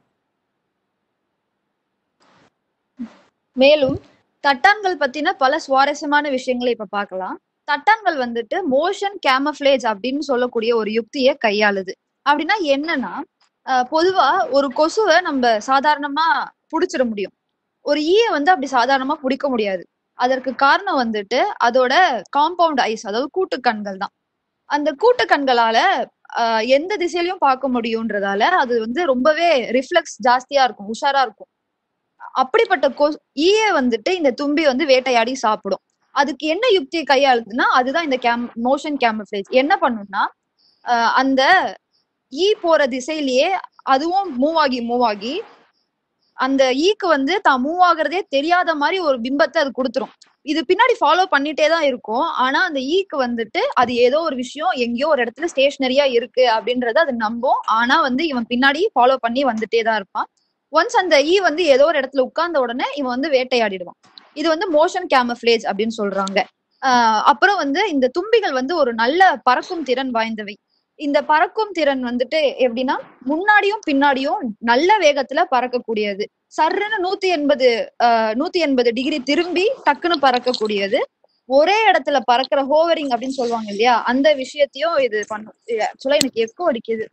மேலும் தட்டான்கள் பத்தின பல சுவாரஸ்யமான விஷயங்களை இப்ப பார்க்கலாம் தட்டான்கள் வந்துட்டு மோஷன் கேமஃபிளேஜ் அப்படின்னு சொல்லக்கூடிய ஒரு யுக்தியை கையாளுது அப்படின்னா என்னன்னா அஹ், பொதுவா ஒரு கொசுவை நம்ம சாதாரணமா புடிச்சிட முடியும் ஒரு ஈய வந்து அப்படி சாதாரணமா பிடிக்க முடியாது அதற்கு காரணம் வந்துட்டு அதோட காம்பவுண்ட் ஐஸ் அதாவது கூட்டுக்கண்கள் தான் அந்த கூட்டுக்கண்களால ஆஹ், எந்த திசையிலயும் பார்க்க முடியும்ன்றதால அது வந்து ரொம்பவே ரிஃப்ளெக்ஸ் ஜாஸ்தியா இருக்கும் உஷாரா இருக்கும் அப்படிப்பட்ட கொ ஈய வந்துட்டு இந்த தும்பி வந்து வேட்டையாடி சாப்பிடும் அதுக்கு என்ன யுக்தியை கையாளுதுன்னா அதுதான் இந்த கேம் மோஷன் கேமஃபிளேஜ் என்ன பண்ணும்னா ஆஹ் அந்த ஈ போற திசையிலேயே அதுவும் மூவ் ஆகி மூவ் ஆகி அந்த ஈக்கு வந்து தான் மூவ் ஆகுறதே தெரியாத மாதிரி ஒரு பிம்பத்தை அது கொடுத்துரும் இது பின்னாடி ஃபாலோ பண்ணிட்டே தான் இருக்கும் ஆனா அந்த ஈக்கு வந்துட்டு அது ஏதோ ஒரு விஷயம் எங்கேயோ ஒரு இடத்துல ஸ்டேஷனரியா இருக்கு அப்படின்றத அது நம்பும் ஆனா வந்து இவன் பின்னாடி ஃபாலோ பண்ணி வந்துட்டே தான் இருப்பான் ஒன்ஸ் அந்த ஈ வந்து ஏதோ ஒரு இடத்துல உட்கார்ந்த உடனே இவன் வந்து வேட்டையாடிடுவான் இது வந்து மோஷன் கேமஃபிளேஜ் அப்படின்னு சொல்றாங்க ஆஹ் அப்புறம் வந்து இந்த தும்பிகள் வந்து ஒரு நல்ல பறக்கும் திறன் வாய்ந்தவை இந்த பறக்கும் திறன் வந்துட்டு எப்படின்னா முன்னாடியும் பின்னாடியும் நல்ல வேகத்துல பறக்கக்கூடியது சர்ருன்னு நூத்தி எண்பது ஆஹ் நூத்தி எண்பது டிகிரி திரும்பி டக்குன்னு பறக்கக்கூடியது ஒரே இடத்துல பறக்கிற ஹோவரிங் அப்படின்னு சொல்லுவாங்க இல்லையா அந்த விஷயத்தையும் இது பண்ணும் ஆக்சுவலா எனக்கு எக்கோ அடிக்குது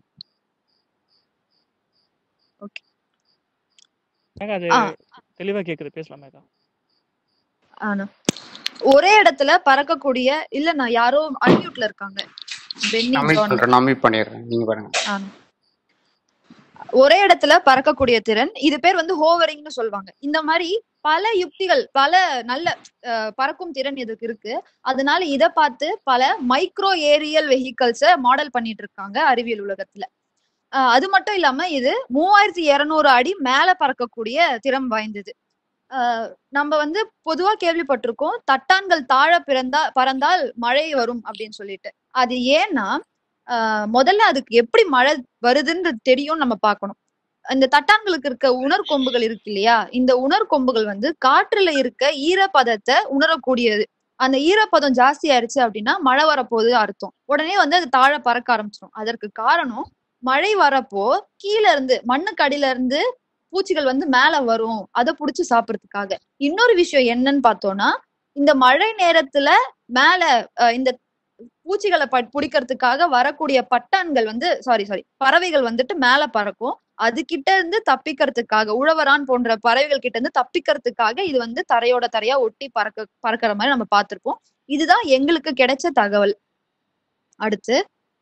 மேகா அது ஆ. தெளிவா கேக்குது பேசலாம் மேகா ஆனா ஒரே இடத்துல பறக்கக்கூடிய இல்ல நான் யாரோ அன்மியூட்ல இருக்காங்க பென்னி நான் மீட் ஜான் பண்றேன் நான் மீட் பண்ணிடுறேன் நீங்க பாருங்க ஆ. ஒரே இடத்துல பறக்கக்கூடிய திறன் இது பேர் வந்து ஹோவரிங்னு சொல்லுவாங்க இந்த மாதிரி பல யுக்திகள் பல நல்ல அஹ், பறக்கும் திறன் இதுக்கு இருக்கு அதனால இத பார்த்து பல மைக்ரோ ஏரியல் வெஹிக்கல்ஸ மாடல் பண்ணிட்டு இருக்காங்க அறிவியல் உலகத்துல அஹ், அது மட்டும் இல்லாம இது மூவாயிரத்தி இருநூறு அடி மேல பறக்கக்கூடிய திறம் வாய்ந்தது அஹ், நம்ம வந்து பொதுவா கேள்விப்பட்டிருக்கோம் தட்டான்கள் தாழ பிறந்தா பறந்தால் மழை வரும் அப்படின்னு சொல்லிட்டு அது ஏன்னா ஆஹ் முதல்ல அதுக்கு எப்படி மழை வருதுன்னு தெரியும் நம்ம பார்க்கணும் இந்த தட்டான்களுக்கு இருக்க உணர்கொம்புகள் இருக்கு இல்லையா இந்த உணர்கொம்புகள் வந்து காற்றுல இருக்க ஈரப்பதத்தை உணரக்கூடியது அந்த ஈரப்பதம் ஜாஸ்தி ஆயிருச்சு அப்படின்னா மழை வரப்போகுது அர்த்தம் உடனே வந்து அது தாழ பறக்க ஆரம்பிச்சிடும் அதற்கு காரணம் மழை வரப்போ கீழ இருந்து மண்ணுக்கு அடியில இருந்து பூச்சிகள் வந்து மேல வரும் அதை புடிச்சு சாப்பிடறதுக்காக இன்னொரு விஷயம் என்னன்னு பார்த்தோம்னா இந்த மழை நேரத்துல மேல அஹ், இந்த பூச்சிகளை ப- பிடிக்கிறதுக்காக வரக்கூடிய பட்டான்கள் வந்து சாரி சாரி பறவைகள் வந்துட்டு மேல பறக்கும் அது கிட்ட இருந்து தப்பிக்கிறதுக்காக உழவரான் போன்ற பறவைகள் கிட்ட இருந்து தப்பிக்கிறதுக்காக இது வந்து தரையோட தரையா ஒட்டி பறக்க பறக்கிற மாதிரி நம்ம பார்த்திருப்போம் இதுதான் எங்களுக்கு கிடைச்ச தகவல் அடுத்து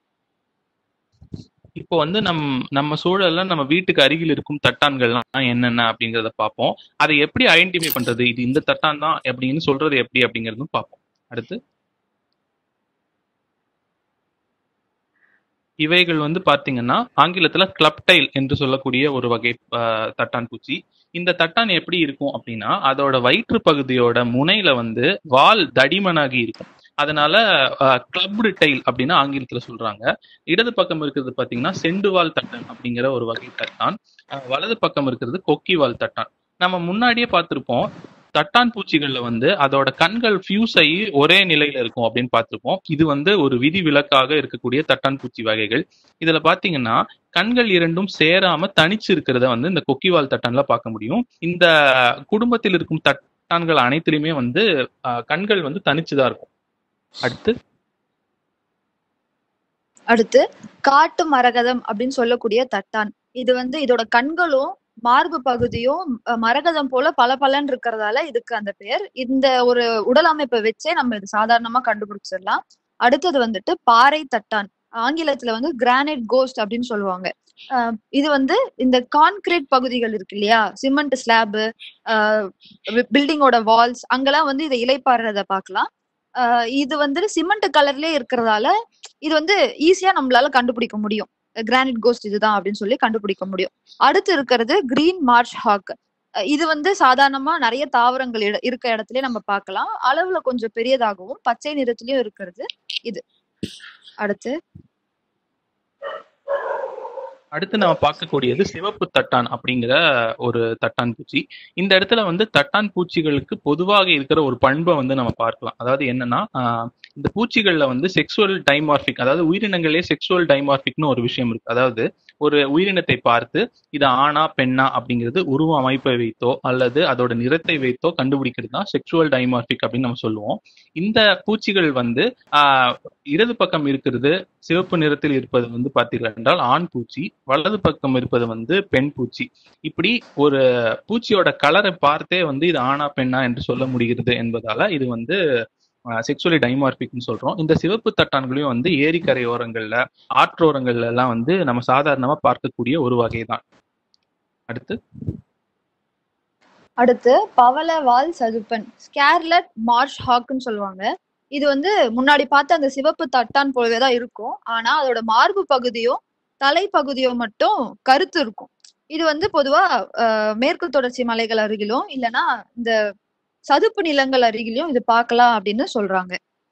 இப்போ வந்து நம் நம்ம சூழல்ல நம்ம வீட்டுக்கு அருகில் இருக்கும் தட்டான்கள்லாம் என்னென்ன அப்படிங்கறத பார்ப்போம் அதை எப்படி ஐடென்டிஃபை பண்றது இது இந்த தட்டான் தான் அப்படின்னு சொல்றது எப்படி அப்படிங்கறதும் பார்ப்போம் அடுத்து இவைகள் வந்து பாத்தீங்கன்னா ஆங்கிலத்துல கிளப்டைல் என்று சொல்லக்கூடிய ஒரு வகை ஆஹ், தட்டான் பூச்சி இந்த தட்டான் எப்படி இருக்கும் அப்படின்னா அதோட வயிற்று பகுதியோட முனையில வந்து வால் தடிமனாகி இருக்கும் அதனால கிளப்டு டைல் அப்படின்னு ஆங்கிலத்துல சொல்றாங்க இடது பக்கம் இருக்கிறது பாத்தீங்கன்னா செண்டுவால் தட்டன் அப்படிங்கிற ஒரு வகை தட்டான் அஹ், வலது பக்கம் இருக்கிறது கொக்கிவால் தட்டான் நம்ம முன்னாடியே பார்த்திருப்போம் தட்டான் பூச்சிகள்ல வந்து அதோட கண்கள் ஃபியூஸ் ஆகி ஒரே நிலையில இருக்கும் அப்படின்னு பார்த்திருப்போம் இது வந்து ஒரு விதி விலக்காக இருக்கக்கூடிய தட்டான் பூச்சி வகைகள் இதுல பாத்தீங்கன்னா கண்கள் இரண்டும் சேராம தனிச்சு இருக்கிறத வந்து இந்த கொக்கிவால் தட்டான்ல பார்க்க முடியும் இந்த குடும்பத்தில் இருக்கும் தட்டான்கள் அனைத்திலுமே வந்து அஹ், கண்கள் வந்து தனிச்சுதான் இருக்கும் அடுத்து அடுத்து காட்டு மரகதம் அப்படின்னு சொல்லக்கூடிய தட்டான் இது வந்து இதோட கண்களும் மார்பு பகுதியும் அஹ், மரகதம் போல பல பலன் இருக்கிறதால இதுக்கு அந்த பெயர் இந்த ஒரு உடல் அமைப்பை வச்சே நம்ம இது சாதாரணமா கண்டுபிடிச்சிடலாம் அடுத்தது வந்துட்டு பாறை தட்டான் ஆங்கிலத்துல வந்து கிரானைட் கோஸ்ட் அப்படின்னு சொல்லுவாங்க அஹ், இது வந்து இந்த கான்கிரீட் பகுதிகள் இருக்கு இல்லையா சிமெண்ட் ஸ்லாப் பில்டிங்கோட வால்ஸ் அங்கெல்லாம் வந்து இதை இலைப்பாடுறத பார்க்கலாம் அஹ், இது வந்து சிமெண்ட் கலர்லயே இருக்கிறதால இது வந்து ஈஸியா நம்மளால கண்டுபிடிக்க முடியும் கிரானைட் கோஸ்ட் இதுதான் அப்படின்னு சொல்லி கண்டுபிடிக்க முடியும் அடுத்து இருக்கிறது கிரீன் மார்ச் ஹாக் இது வந்து சாதாரணமா நிறைய தாவரங்கள் இட- இருக்க இடத்துல நம்ம பார்க்கலாம் அளவுல கொஞ்சம் பெரியதாகவும் பச்சை நிறத்திலயும் இருக்கிறது இது அடுத்து அடுத்து நம்ம பார்க்கக்கூடியது சிவப்பு தட்டான் அப்படிங்கிற ஒரு தட்டான் பூச்சி இந்த இடத்துல வந்து தட்டான் பூச்சிகளுக்கு பொதுவாக இருக்கிற ஒரு பண்பை வந்து நம்ம பார்க்கலாம் அதாவது என்னன்னா ஆஹ், இந்த பூச்சிகள்ல வந்து செக்ஸுவல் டைமார்பிக் அதாவது உயிரினங்களே செக்ஸுவல் டைமார்பிக்னு ஒரு விஷயம் இருக்கு அதாவது ஒரு உயிரினத்தை பார்த்து இது ஆணா பெண்ணா அப்படிங்கிறது உருவ அமைப்பை வைத்தோ அல்லது அதோட நிறத்தை வைத்தோ கண்டுபிடிக்கிறது தான் செக்ஷுவல் டைமார்பிக் அப்படின்னு நம்ம சொல்லுவோம் இந்த பூச்சிகள் வந்து ஆஹ், இடது பக்கம் இருக்கிறது சிவப்பு நிறத்தில் இருப்பது வந்து பார்த்தீர்கள் என்றால் ஆண் பூச்சி வலது பக்கம் இருப்பது வந்து பெண் பூச்சி இப்படி ஒரு பூச்சியோட கலரை பார்த்தே வந்து இது ஆணா பெண்ணா என்று சொல்ல முடிகிறது என்பதால இது வந்து செக்ஷுவலி டைமார்பிக்னு சொல்றோம் இந்த சிவப்பு தட்டான்களையும் வந்து ஏரிக்கரை ஓரங்கள்ல ஆற்றோரங்கள்ல எல்லாம் வந்து நம்ம சாதாரணமா பார்க்கக்கூடிய ஒரு வகை தான் அடுத்து அடுத்து பவளவால் சதுப்பன் ஸ்கேர்லட் மார்ஷ் ஹாக்னு சொல்லுவாங்க இது வந்து முன்னாடி பார்த்த அந்த சிவப்பு தட்டான் போலவே தான் இருக்கும் ஆனா அதோட மார்பு பகுதியும் தலைப்பகுதியோ மட்டும் கருத்து இருக்கும் இது வந்து பொதுவா அஹ், மேற்கு தொடர்ச்சி மலைகள் அருகிலும் இல்லைன்னா இந்த சதுப்பு நிலங்கள் அருகிலும் இது பார்க்கலாம் அப்படின்னு சொல்றாங்க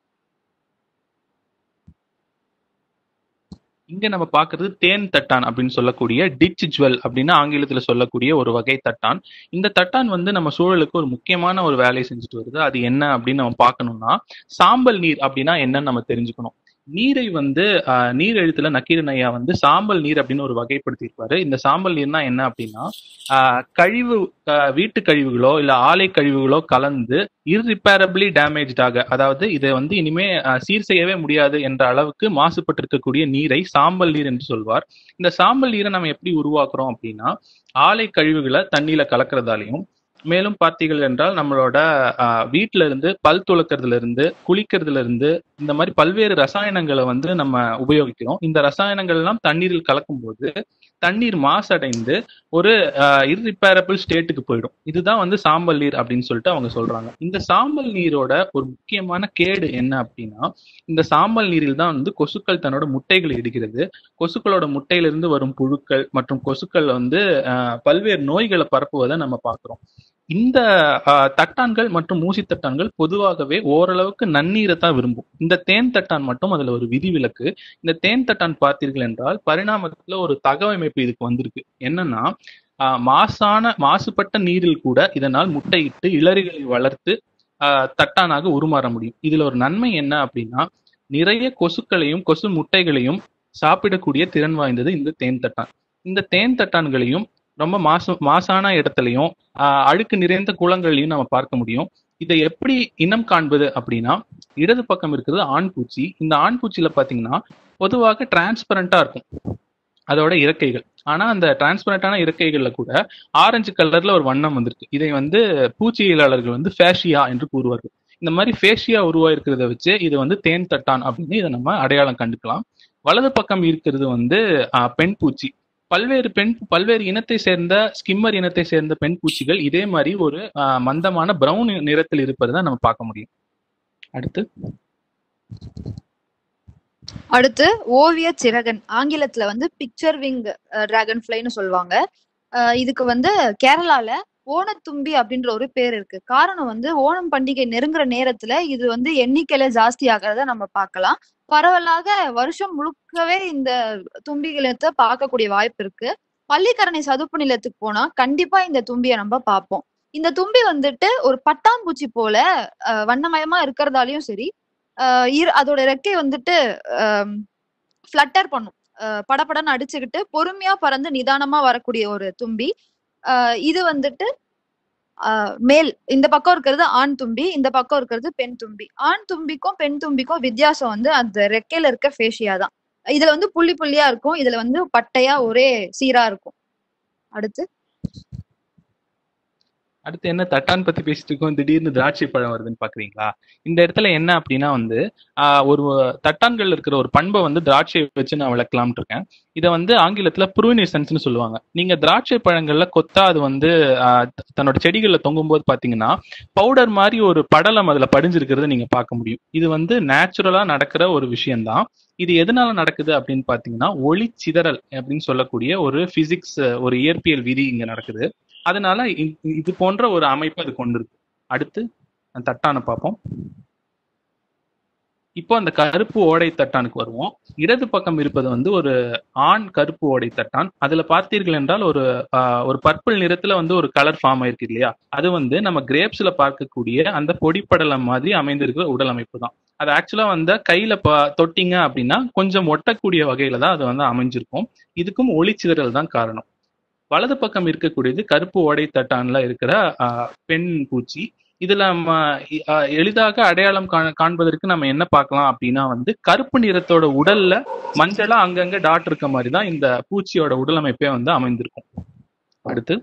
இங்க நம்ம பார்க்கிறது தேன் தட்டான் அப்படின்னு சொல்லக்கூடிய டிச் ஜுவல் அப்படின்னு ஆங்கிலத்துல சொல்லக்கூடிய ஒரு வகை தட்டான் இந்த தட்டான் வந்து நம்ம சூழலுக்கு ஒரு முக்கியமான ஒரு வேலையை செஞ்சுட்டு வருது அது என்ன அப்படின்னு நம்ம பார்க்கணும்னா சாம்பல் நீர் அப்படின்னா என்னன்னு நம்ம தெரிஞ்சுக்கணும் நீரை வந்து ஆஹ், நீர் எழுத்துல நக்கீரன் ஐயா வந்து சாம்பல் நீர் அப்படின்னு ஒரு வகைப்படுத்தியிருப்பாரு இந்த சாம்பல் நீர்னா என்ன அப்படின்னா ஆஹ், கழிவு ஆஹ், வீட்டு கழிவுகளோ இல்ல ஆலை கழிவுகளோ கலந்து இர்ரிப்பேரபிளி டேமேஜ்டாக அதாவது இதை வந்து இனிமே ஆஹ், சீர் செய்யவே முடியாது என்ற அளவுக்கு மாசுபட்டிருக்கக்கூடிய நீரை சாம்பல் நீர் என்று சொல்வார் இந்த சாம்பல் நீரை நம்ம எப்படி உருவாக்குறோம் அப்படின்னா ஆலை கழிவுகளை தண்ணியில கலக்கிறதாலையும் மேலும் பார்த்தீர்கள் என்றால் நம்மளோட ஆஹ், வீட்ல இருந்து பல் துளக்கறதுல இருந்து குளிக்கிறதுல இருந்து இந்த மாதிரி பல்வேறு ரசாயனங்களை வந்து நம்ம உபயோகிக்கிறோம் இந்த ரசாயனங்கள் எல்லாம் தண்ணீரில் கலக்கும்போது தண்ணீர் மாசடைந்து ஒரு இர்ரிப்பேரபிள் ஸ்டேட்டுக்கு போயிடும் இதுதான் வந்து சாம்பல் நீர் அப்படின்னு சொல்லிட்டு அவங்க சொல்றாங்க இந்த சாம்பல் நீரோட ஒரு முக்கியமான கேடு என்ன அப்படின்னா இந்த சாம்பல் நீரில் தான் வந்து கொசுக்கள் தன்னோட முட்டைகளை இடுகிறது கொசுக்களோட முட்டையிலிருந்து வரும் புழுக்கள் மற்றும் கொசுக்கள் வந்து ஆஹ், பல்வேறு நோய்களை பரப்புவதை நம்ம பார்க்கிறோம் இந்த ஆஹ், தட்டான்கள் மற்றும் ஊசி தட்டான்கள் பொதுவாகவே ஓரளவுக்கு நன்னீரை தான் விரும்பும் இந்த தேன் தட்டான் மட்டும் அதுல ஒரு விதிவிலக்கு இந்த தேன் தட்டான் பார்த்தீர்கள் என்றால் பரிணாமத்துல ஒரு தகவமைப்பு இதுக்கு வந்திருக்கு என்னன்னா ஆஹ், மாசான மாசுபட்ட நீரில் கூட இதனால் முட்டையிட்டு இளறிகளை வளர்த்து ஆஹ், தட்டானாக உருமாற முடியும் இதுல ஒரு நன்மை என்ன அப்படின்னா நிறைய கொசுக்களையும் கொசு முட்டைகளையும் சாப்பிடக்கூடிய திறன் வாய்ந்தது இந்த தேன் தட்டான் இந்த தேன் தட்டான்களையும் ரொம்ப மாசு மாசான இடத்துலையும் ஆஹ், அழுக்கு நிறைந்த குளங்கள்லையும் நம்ம பார்க்க முடியும் இதை எப்படி இனம் காண்பது அப்படின்னா இடது பக்கம் இருக்கிறது ஆண் பூச்சி இந்த ஆண் பூச்சியில பாத்தீங்கன்னா பொதுவாக டிரான்ஸ்பரண்டா இருக்கும் அதோட இறக்கைகள் ஆனா அந்த டிரான்ஸ்பரண்டான இறக்கைகள்ல கூட ஆரஞ்சு கலர்ல ஒரு வண்ணம் வந்திருக்கு இதை வந்து பூச்சியியலாளர்கள் வந்து ஃபேஷியா என்று கூறுவார்கள் இந்த மாதிரி ஃபேஷியா உருவாயிருக்கிறத வச்சு இது வந்து தேன் தட்டான் அப்படின்னு இதை நம்ம அடையாளம் கண்டுக்கலாம் வலது பக்கம் இருக்கிறது வந்து ஆஹ், பெண் பூச்சி பல்வேறு பெண் பல்வேறு இனத்தை சேர்ந்த ஸ்கிம்மர் இனத்தை சேர்ந்த பெண் பூச்சிகள் இதே மாதிரி ஒரு ஆஹ், மந்தமான பிரவுன் நிறத்தில் இருப்பதை நம்ம பார்க்க முடியும் அடுத்து அடுத்து ஓவிய சிறகன் ஆங்கிலத்துல வந்து பிக்சர் விங் டிராகன் ஃபிளைன்னு சொல்லுவாங்க அஹ் இதுக்கு வந்து கேரளால ஓணத்தும்பி அப்படின்ற ஒரு பேர் இருக்கு காரணம் வந்து ஓணம் பண்டிகை நெருங்குற நேரத்துல இது வந்து எண்ணிக்கையில ஜாஸ்தி ஆகிறத நம்ம பார்க்கலாம் பரவலாக வருஷம் முழுக்கவே இந்த தும்பிகளத்தை பார்க்கக்கூடிய வாய்ப்பு இருக்கு பள்ளிக்கரணை சதுப்பு நிலத்துக்கு போனா கண்டிப்பா இந்த தும்பியை நம்ம பார்ப்போம் இந்த தும்பி வந்துட்டு ஒரு பட்டாம்பூச்சி போல அஹ், வண்ணமயமா இருக்கிறதாலயும் சரி அஹ், இரு- அதோட ரெக்கை வந்துட்டு ஃப்ளட்டர் பண்ணும் அஹ், படபடன்னு அடிச்சுக்கிட்டு பொறுமையா பறந்து நிதானமா வரக்கூடிய ஒரு தும்பி அஹ், இது வந்துட்டு அஹ், மேல் இந்த பக்கம் இருக்கிறது ஆண் தும்பி இந்த பக்கம் இருக்கிறது பெண் தும்பி ஆண் தும்பிக்கும் பெண் தும்பிக்கும் வித்தியாசம் வந்து அந்த ரெக்கையில இருக்க ஃபேஷியா தான் இதுல வந்து புள்ளி புள்ளியா இருக்கும் இதுல வந்து பட்டையா ஒரே சீரா இருக்கும் அடுத்து அடுத்து என்ன தட்டான் பத்தி பேசிட்டு இருக்கோம் திடீர்னு திராட்சை பழம் வருதுன்னு பாக்குறீங்களா இந்த இடத்துல என்ன அப்படின்னா வந்து ஆஹ் ஒரு தட்டான்கள் இருக்கிற ஒரு பண்பை வந்து திராட்சை வச்சு நான் விளக்கலாம்னு இருக்கேன் இதை வந்து ஆங்கிலத்துல ப்ரூனிசன்ஸ்னு சொல்லுவாங்க நீங்க திராட்சை பழங்கள்ல கொத்தா அது வந்து ஆஹ் த- தன்னோட செடிகள்ல தொங்கும் போது பாத்தீங்கன்னா பவுடர் மாதிரி ஒரு படலம் அதுல படிஞ்சிருக்கிறத நீங்க பார்க்க முடியும் இது வந்து நேச்சுரலா நடக்கிற ஒரு விஷயம்தான் இது எதனால நடக்குது அப்படின்னு பாத்தீங்கன்னா ஒளி சிதறல் அப்படின்னு சொல்லக்கூடிய ஒரு பிசிக்ஸ் ஒரு இயற்பியல் விதி இங்க நடக்குது அதனால இ- இது போன்ற ஒரு அமைப்பு அது கொண்டிருக்கு அடுத்து அந்த தட்டானை பார்ப்போம் இப்போ அந்த கருப்பு ஓடை தட்டானுக்கு வருவோம் இடது பக்கம் இருப்பது வந்து ஒரு ஆண் கருப்பு ஓடை தட்டான் அதுல பார்த்தீர்கள் என்றால் ஒரு ஆஹ், ஒரு பர்பிள் நிறத்துல வந்து ஒரு கலர் ஃபார்ம் ஆயிருக்கு இல்லையா அது வந்து நம்ம கிரேப்ஸ்ல பார்க்கக்கூடிய அந்த பொடிப்படலம் மாதிரி அமைந்திருக்கிற உடல் அமைப்பு தான் அது ஆக்சுவலா வந்து கையில பா தொட்டிங்க அப்படின்னா கொஞ்சம் ஒட்டக்கூடிய வகையில தான் அது வந்து அமைஞ்சிருக்கும் இதுக்கும் ஒளிச்சிதறல் தான் காரணம் வலது பக்கம் இருக்கக்கூடியது கருப்பு ஓடை தட்டான்ல இருக்கிற ஆஹ், பெண் பூச்சி இதுல நம்ம இ- ஆஹ், எளிதாக அடையாளம் காண காண்பதற்கு நம்ம என்ன பார்க்கலாம் அப்படின்னா வந்து கருப்பு நிறத்தோட உடல்ல மஞ்சளா அங்கங்க டாட் இருக்க மாதிரி தான் இந்த பூச்சியோட உடல் அமைப்பே வந்து அமைந்திருக்கும் அடுத்து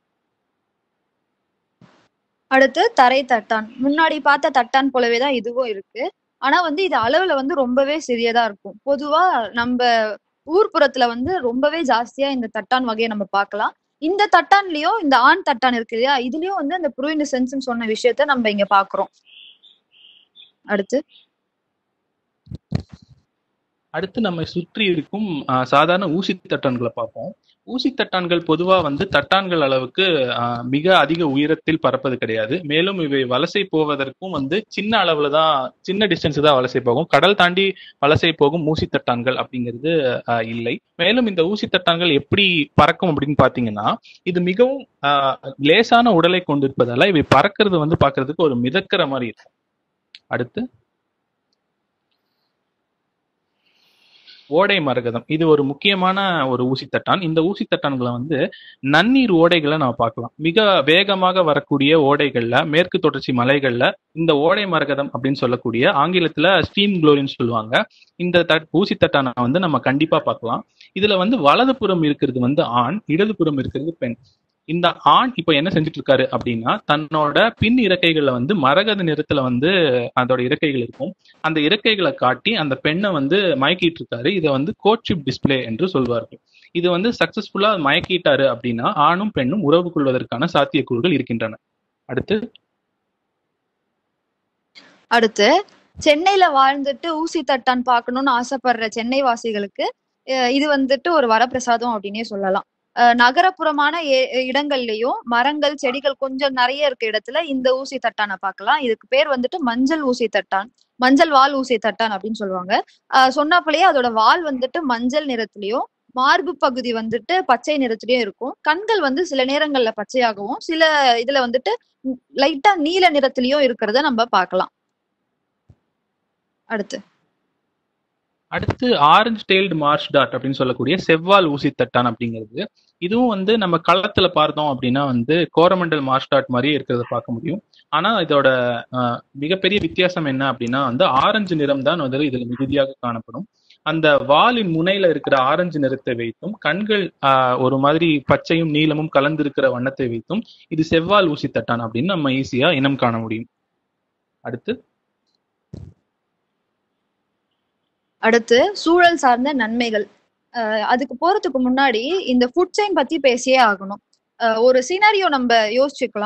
அடுத்து தரை தட்டான் முன்னாடி பார்த்த தட்டான் போலவே தான் இதுவும் இருக்கு ஆனா வந்து இது அளவுல வந்து ரொம்பவே சிறியதா இருக்கும் பொதுவா நம்ம ஊர்ப்புறத்துல வந்து ரொம்பவே ஜாஸ்தியா இந்த தட்டான் வகையை நம்ம பார்க்கலாம் இந்த தட்டான்லயும் இந்த ஆண் தட்டான் இருக்கு இல்லையா இதுலயும் வந்து அந்த புருவினிசென்ஸ் சொன்ன விஷயத்த நம்ம இங்க பாக்குறோம் அடுத்து அடுத்து நம்ம சுற்றி இருக்கும் ஆஹ், சாதாரண ஊசி தட்டான்களை பார்ப்போம் ஊசி தட்டான்கள் பொதுவா வந்து தட்டான்கள் அளவுக்கு ஆஹ், மிக அதிக உயரத்தில் பறப்பது கிடையாது மேலும் இவை வலசை போவதற்கும் வந்து சின்ன அளவுல தான் சின்ன டிஸ்டன்ஸ் தான் வலசை போகும் கடல் தாண்டி வலசை போகும் ஊசி தட்டான்கள் அப்படிங்கிறது ஆஹ், இல்லை மேலும் இந்த ஊசி தட்டான்கள் எப்படி பறக்கும் அப்படின்னு பாத்தீங்கன்னா இது மிகவும் ஆஹ், லேசான உடலை கொண்டிருப்பதால இவை பறக்கிறது வந்து பார்க்கிறதுக்கு ஒரு மிதக்கிற மாதிரி இருக்கும் அடுத்து ஓடை மரகதம் இது ஒரு முக்கியமான ஒரு ஊசித்தட்டான் இந்த ஊசித்தட்டான்களை வந்து நன்னீர் ஓடைகளை நம்ம பார்க்கலாம் மிக வேகமாக வரக்கூடிய ஓடைகள்ல மேற்கு தொடர்ச்சி மலைகள்ல இந்த ஓடை மரகதம் அப்படின்னு சொல்லக்கூடிய ஆங்கிலத்துல ஸ்டீம் குளோரின்னு சொல்லுவாங்க இந்த தட் ஊசித்தட்டானை வந்து நம்ம கண்டிப்பா பார்க்கலாம் இதுல வந்து வலதுபுறம் இருக்கிறது வந்து ஆண் இடதுபுறம் இருக்கிறது பெண் இந்த ஆண் இப்ப என்ன செஞ்சுட்டு இருக்காரு அப்படின்னா தன்னோட பின் இறக்கைகள்ல வந்து மரகத நிறத்துல வந்து அதோட இறக்கைகள் இருக்கும் அந்த இறக்கைகளை காட்டி அந்த பெண்ணை வந்து மயக்கிட்டு இருக்காரு இதை வந்து கோட்ஷிப் டிஸ்ப்ளே என்று சொல்வார்கள் இது வந்து சக்சஸ்ஃபுல்லா மயக்கிட்டாரு அப்படின்னா ஆணும் பெண்ணும் உறவு கொள்வதற்கான சாத்தியக்கூறுகள் இருக்கின்றன அடுத்து அடுத்து சென்னையில வாழ்ந்துட்டு ஊசி தட்டான் பார்க்கணும்னு ஆசைப்படுற சென்னை வாசிகளுக்கு அஹ் இது வந்துட்டு ஒரு வரப்பிரசாதம் அப்படின்னே சொல்லலாம் அஹ் நகரப்புறமான ஏ- இடங்கள்லயும் மரங்கள் செடிகள் கொஞ்சம் நிறைய இருக்க இடத்துல இந்த ஊசி தட்டானை பார்க்கலாம் இதுக்கு பேர் வந்துட்டு மஞ்சள் ஊசி தட்டான் மஞ்சள் வால் ஊசி தட்டான் அப்படின்னு சொல்லுவாங்க அஹ் சொன்னாப்புலயே அதோட வால் வந்துட்டு மஞ்சள் நிறத்துலயும் மார்பு பகுதி வந்துட்டு பச்சை நிறத்துலயும் இருக்கும் கண்கள் வந்து சில நேரங்கள்ல பச்சையாகவும் சில இதுல வந்துட்டு லைட்டா நீல நிறத்துலயும் இருக்கிறத நம்ம பார்க்கலாம் அடுத்து அடுத்து ஆரஞ்சு டெய்ல்டு மார்ஷ் டாட் அப்படின்னு சொல்லக்கூடிய செவ்வால் ஊசி தட்டான் அப்படிங்கிறது இதுவும் வந்து நம்ம களத்துல பார்த்தோம் அப்படின்னா வந்து கோரமண்டல் மார்ஷ் டாட் மாதிரியே இருக்கிறத பார்க்க முடியும் ஆனா இதோட அஹ், மிகப்பெரிய வித்தியாசம் என்ன அப்படின்னா வந்து ஆரஞ்சு நிறம் தான் வந்து இதுல மிகுதியாக காணப்படும் அந்த வாலின் முனையில இருக்கிற ஆரஞ்சு நிறத்தை வைத்தும் கண்கள் ஆஹ், ஒரு மாதிரி பச்சையும் நீலமும் கலந்திருக்கிற வண்ணத்தை வைத்தும் இது செவ்வால் ஊசி தட்டான் அப்படின்னு நம்ம ஈஸியா இனம் காண முடியும் அடுத்து அடுத்து சூழல் சார்ந்த நன்மைகள் அஹ் அதுக்கு போறதுக்கு முன்னாடி இந்த ஃபுட் செயின் பத்தி பேசியே ஆகணும் அஹ் ஒரு சினாரியோ நம்ம யோசிச்சுக்கலாம்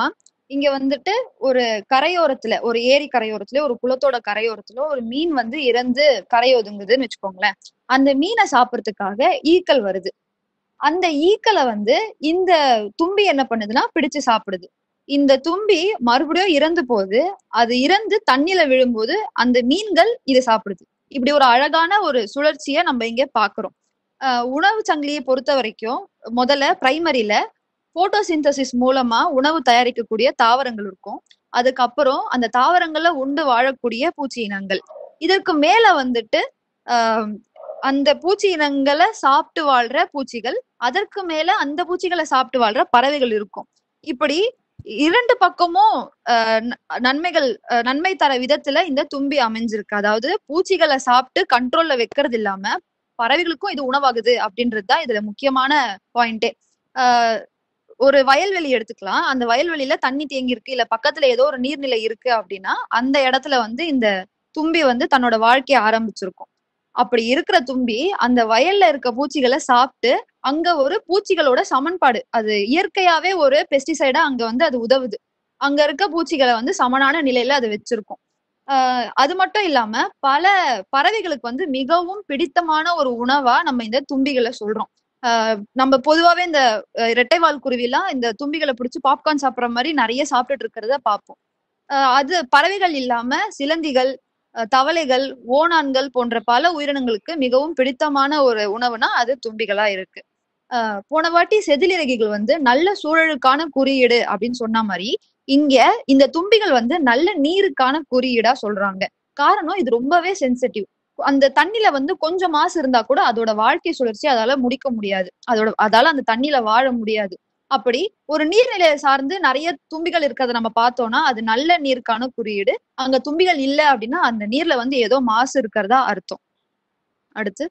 இங்க வந்துட்டு ஒரு கரையோரத்துல ஒரு ஏரி கரையோரத்துல ஒரு குளத்தோட கரையோரத்துல ஒரு மீன் வந்து இறந்து கரை ஒதுங்குதுன்னு வச்சுக்கோங்களேன் அந்த மீனை சாப்பிடறதுக்காக ஈக்கள் வருது அந்த ஈக்களை வந்து இந்த தும்பி என்ன பண்ணுதுன்னா பிடிச்சு சாப்பிடுது இந்த தும்பி மறுபடியும் இறந்து போகுது அது இறந்து தண்ணியில விழும்போது அந்த மீன்கள் இதை சாப்பிடுது இப்படி ஒரு அழகான ஒரு சுழற்சியை நம்ம இங்க பாக்குறோம் ஆஹ் உணவு சங்கிலியை பொறுத்த வரைக்கும் முதல்ல பிரைமரியில போட்டோசிந்தசிஸ் மூலமா உணவு தயாரிக்கக்கூடிய தாவரங்கள் இருக்கும் அதுக்கப்புறம் அந்த தாவரங்கள்ல உண்டு வாழக்கூடிய பூச்சி இனங்கள் இதற்கு மேல வந்துட்டு ஆஹ் அந்த பூச்சி இனங்களை சாப்பிட்டு வாழ்ற பூச்சிகள் அதற்கு மேல அந்த பூச்சிகளை சாப்பிட்டு வாழ்ற பறவைகள் இருக்கும் இப்படி இரண்டு பக்கமும் ஆஹ் ந- நன்மைகள் ஆஹ் நன்மை தர விதத்துல இந்த தும்பி அமைஞ்சிருக்கு அதாவது பூச்சிகளை சாப்பிட்டு கண்ட்ரோல்ல வைக்கிறது இல்லாம பறவைகளுக்கும் இது உணவாகுது அப்படின்றது தான் இதுல முக்கியமான பாயிண்டே ஆஹ் ஒரு வயல்வெளி எடுத்துக்கலாம் அந்த வயல்வெளியில தண்ணி தேங்கி இருக்கு இல்ல பக்கத்துல ஏதோ ஒரு நீர்நிலை இருக்கு அப்படின்னா அந்த இடத்துல வந்து இந்த தும்பி வந்து தன்னோட வாழ்க்கைய ஆரம்பிச்சிருக்கும் அப்படி இருக்கிற தும்பி அந்த வயல்ல இருக்க பூச்சிகளை சாப்பிட்டு அங்க ஒரு பூச்சிகளோட சமன்பாடு அது இயற்கையாவே ஒரு பெஸ்டிசைடா அங்க வந்து அது உதவுது அங்க இருக்க பூச்சிகளை வந்து சமனான நிலையில அது வச்சிருக்கும் ஆஹ் அது மட்டும் இல்லாம பல பறவைகளுக்கு வந்து மிகவும் பிடித்தமான ஒரு உணவா நம்ம இந்த தும்பிகளை சொல்றோம் ஆஹ் நம்ம பொதுவாவே இந்த அஹ், இரட்டைவால் குருவிலாம் இந்த தும்பிகளை பிடிச்சு பாப்கார்ன் சாப்பிடுற மாதிரி நிறைய சாப்பிட்டுட்டு இருக்கிறத பார்ப்போம் ஆஹ் அது பறவைகள் இல்லாம சிலந்திகள் அஹ், தவளைகள் ஓணான்கள் போன்ற பல உயிரினங்களுக்கு மிகவும் பிடித்தமான ஒரு உணவுனா அது தும்பிகளா இருக்கு ஆஹ் போன வாட்டி செதிலிறகிகள் வந்து நல்ல சூழலுக்கான குறியீடு அப்படின்னு சொன்ன மாதிரி இங்க இந்த தும்பிகள் வந்து நல்ல நீருக்கான குறியீடா சொல்றாங்க காரணம் இது ரொம்பவே சென்சிட்டிவ் அந்த தண்ணில வந்து கொஞ்சம் மாசு இருந்தா கூட அதோட வாழ்க்கை சுழற்சி அதால முடிக்க முடியாது அதோட அதால அந்த தண்ணில வாழ முடியாது அப்படி ஒரு நீர்நிலையை சார்ந்து நிறைய தும்பிகள் இருக்கிறத நம்ம பார்த்தோம்னா அது நல்ல நீருக்கான குறியீடு அங்க தும்பிகள் இல்ல அப்படின்னா அந்த நீர்ல வந்து ஏதோ மாசு இருக்கிறதா அர்த்தம் அடுத்து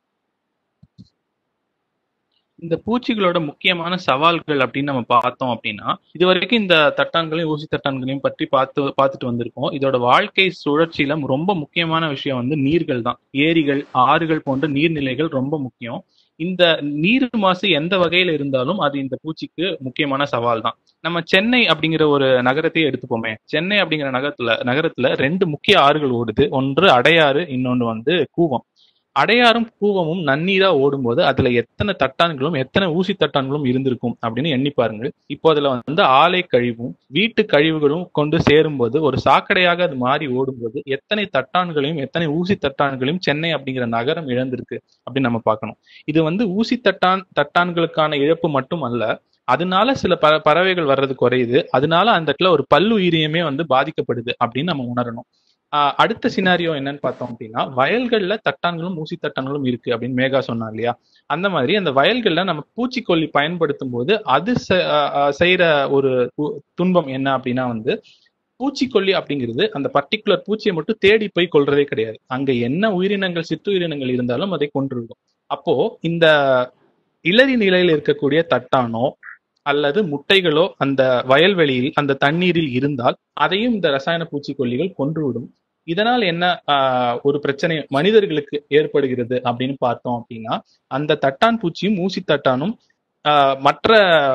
இந்த பூச்சிகளோட முக்கியமான சவால்கள் அப்படின்னு நம்ம பார்த்தோம் அப்படின்னா இது வரைக்கும் இந்த தட்டான்களையும் ஊசி தட்டான்களையும் பற்றி பார்த்து பார்த்துட்டு வந்திருக்கோம் இதோட வாழ்க்கை சுழற்சியில ரொம்ப முக்கியமான விஷயம் வந்து நீர்கள் தான் ஏரிகள் ஆறுகள் போன்ற நீர்நிலைகள் ரொம்ப முக்கியம் இந்த நீர் மாசு எந்த வகையில இருந்தாலும் அது இந்த பூச்சிக்கு முக்கியமான சவால் தான் நம்ம சென்னை அப்படிங்கிற ஒரு நகரத்தையே எடுத்துப்போமே சென்னை அப்படிங்கிற நகரத்துல நகரத்துல ரெண்டு முக்கிய ஆறுகள் ஓடுது ஒன்று அடையாறு இன்னொன்று வந்து கூவம் அடையாறும் கூவமும் நன்னீரா ஓடும்போது அதுல எத்தனை தட்டான்களும் எத்தனை ஊசி தட்டான்களும் இருந்திருக்கும் அப்படின்னு எண்ணி பாருங்கள் இப்போ அதுல வந்து ஆலை கழிவும் வீட்டு கழிவுகளும் கொண்டு சேரும்போது ஒரு சாக்கடையாக அது மாறி ஓடும்போது எத்தனை தட்டான்களையும் எத்தனை ஊசி தட்டான்களையும் சென்னை அப்படிங்கிற நகரம் இழந்திருக்கு அப்படின்னு நம்ம பார்க்கணும் இது வந்து ஊசி தட்டான் தட்டான்களுக்கான இழப்பு மட்டும் அல்ல அதனால சில ப பறவைகள் வர்றது குறையுது அதனால அந்த இடத்துல ஒரு பல்லுயிரியமே வந்து பாதிக்கப்படுது அப்படின்னு நம்ம உணரணும் ஆஹ் அடுத்த சினாரியோ என்னன்னு பார்த்தோம் அப்படின்னா வயல்கள்ல தட்டான்களும் ஊசி தட்டான்களும் இருக்கு அப்படின்னு மேகா சொன்னா இல்லையா அந்த மாதிரி அந்த வயல்கள்ல நம்ம பூச்சிக்கொல்லி பயன்படுத்தும் போது அது செ- ஆஹ் ஆஹ் செய்யற ஒரு து- துன்பம் என்ன அப்படின்னா வந்து பூச்சிக்கொல்லி அப்படிங்கிறது அந்த பர்டிகுலர் பூச்சியை மட்டும் தேடி போய் கொல்றதே கிடையாது அங்க என்ன உயிரினங்கள் சிற்றுயிரினங்கள் இருந்தாலும் அதை கொன்றுவிடும் அப்போ இந்த இளறி நிலையில் இருக்கக்கூடிய தட்டானோ அல்லது முட்டைகளோ அந்த வயல்வெளியில் அந்த தண்ணீரில் இருந்தால் அதையும் இந்த ரசாயன பூச்சிக்கொல்லிகள் கொன்றுவிடும் இதனால் என்ன ஆஹ், ஒரு பிரச்சனை மனிதர்களுக்கு ஏற்படுகிறது அப்படின்னு பார்த்தோம் அப்படின்னா அந்த தட்டான் பூச்சியும் ஊசி தட்டானும் ஆஹ், மற்ற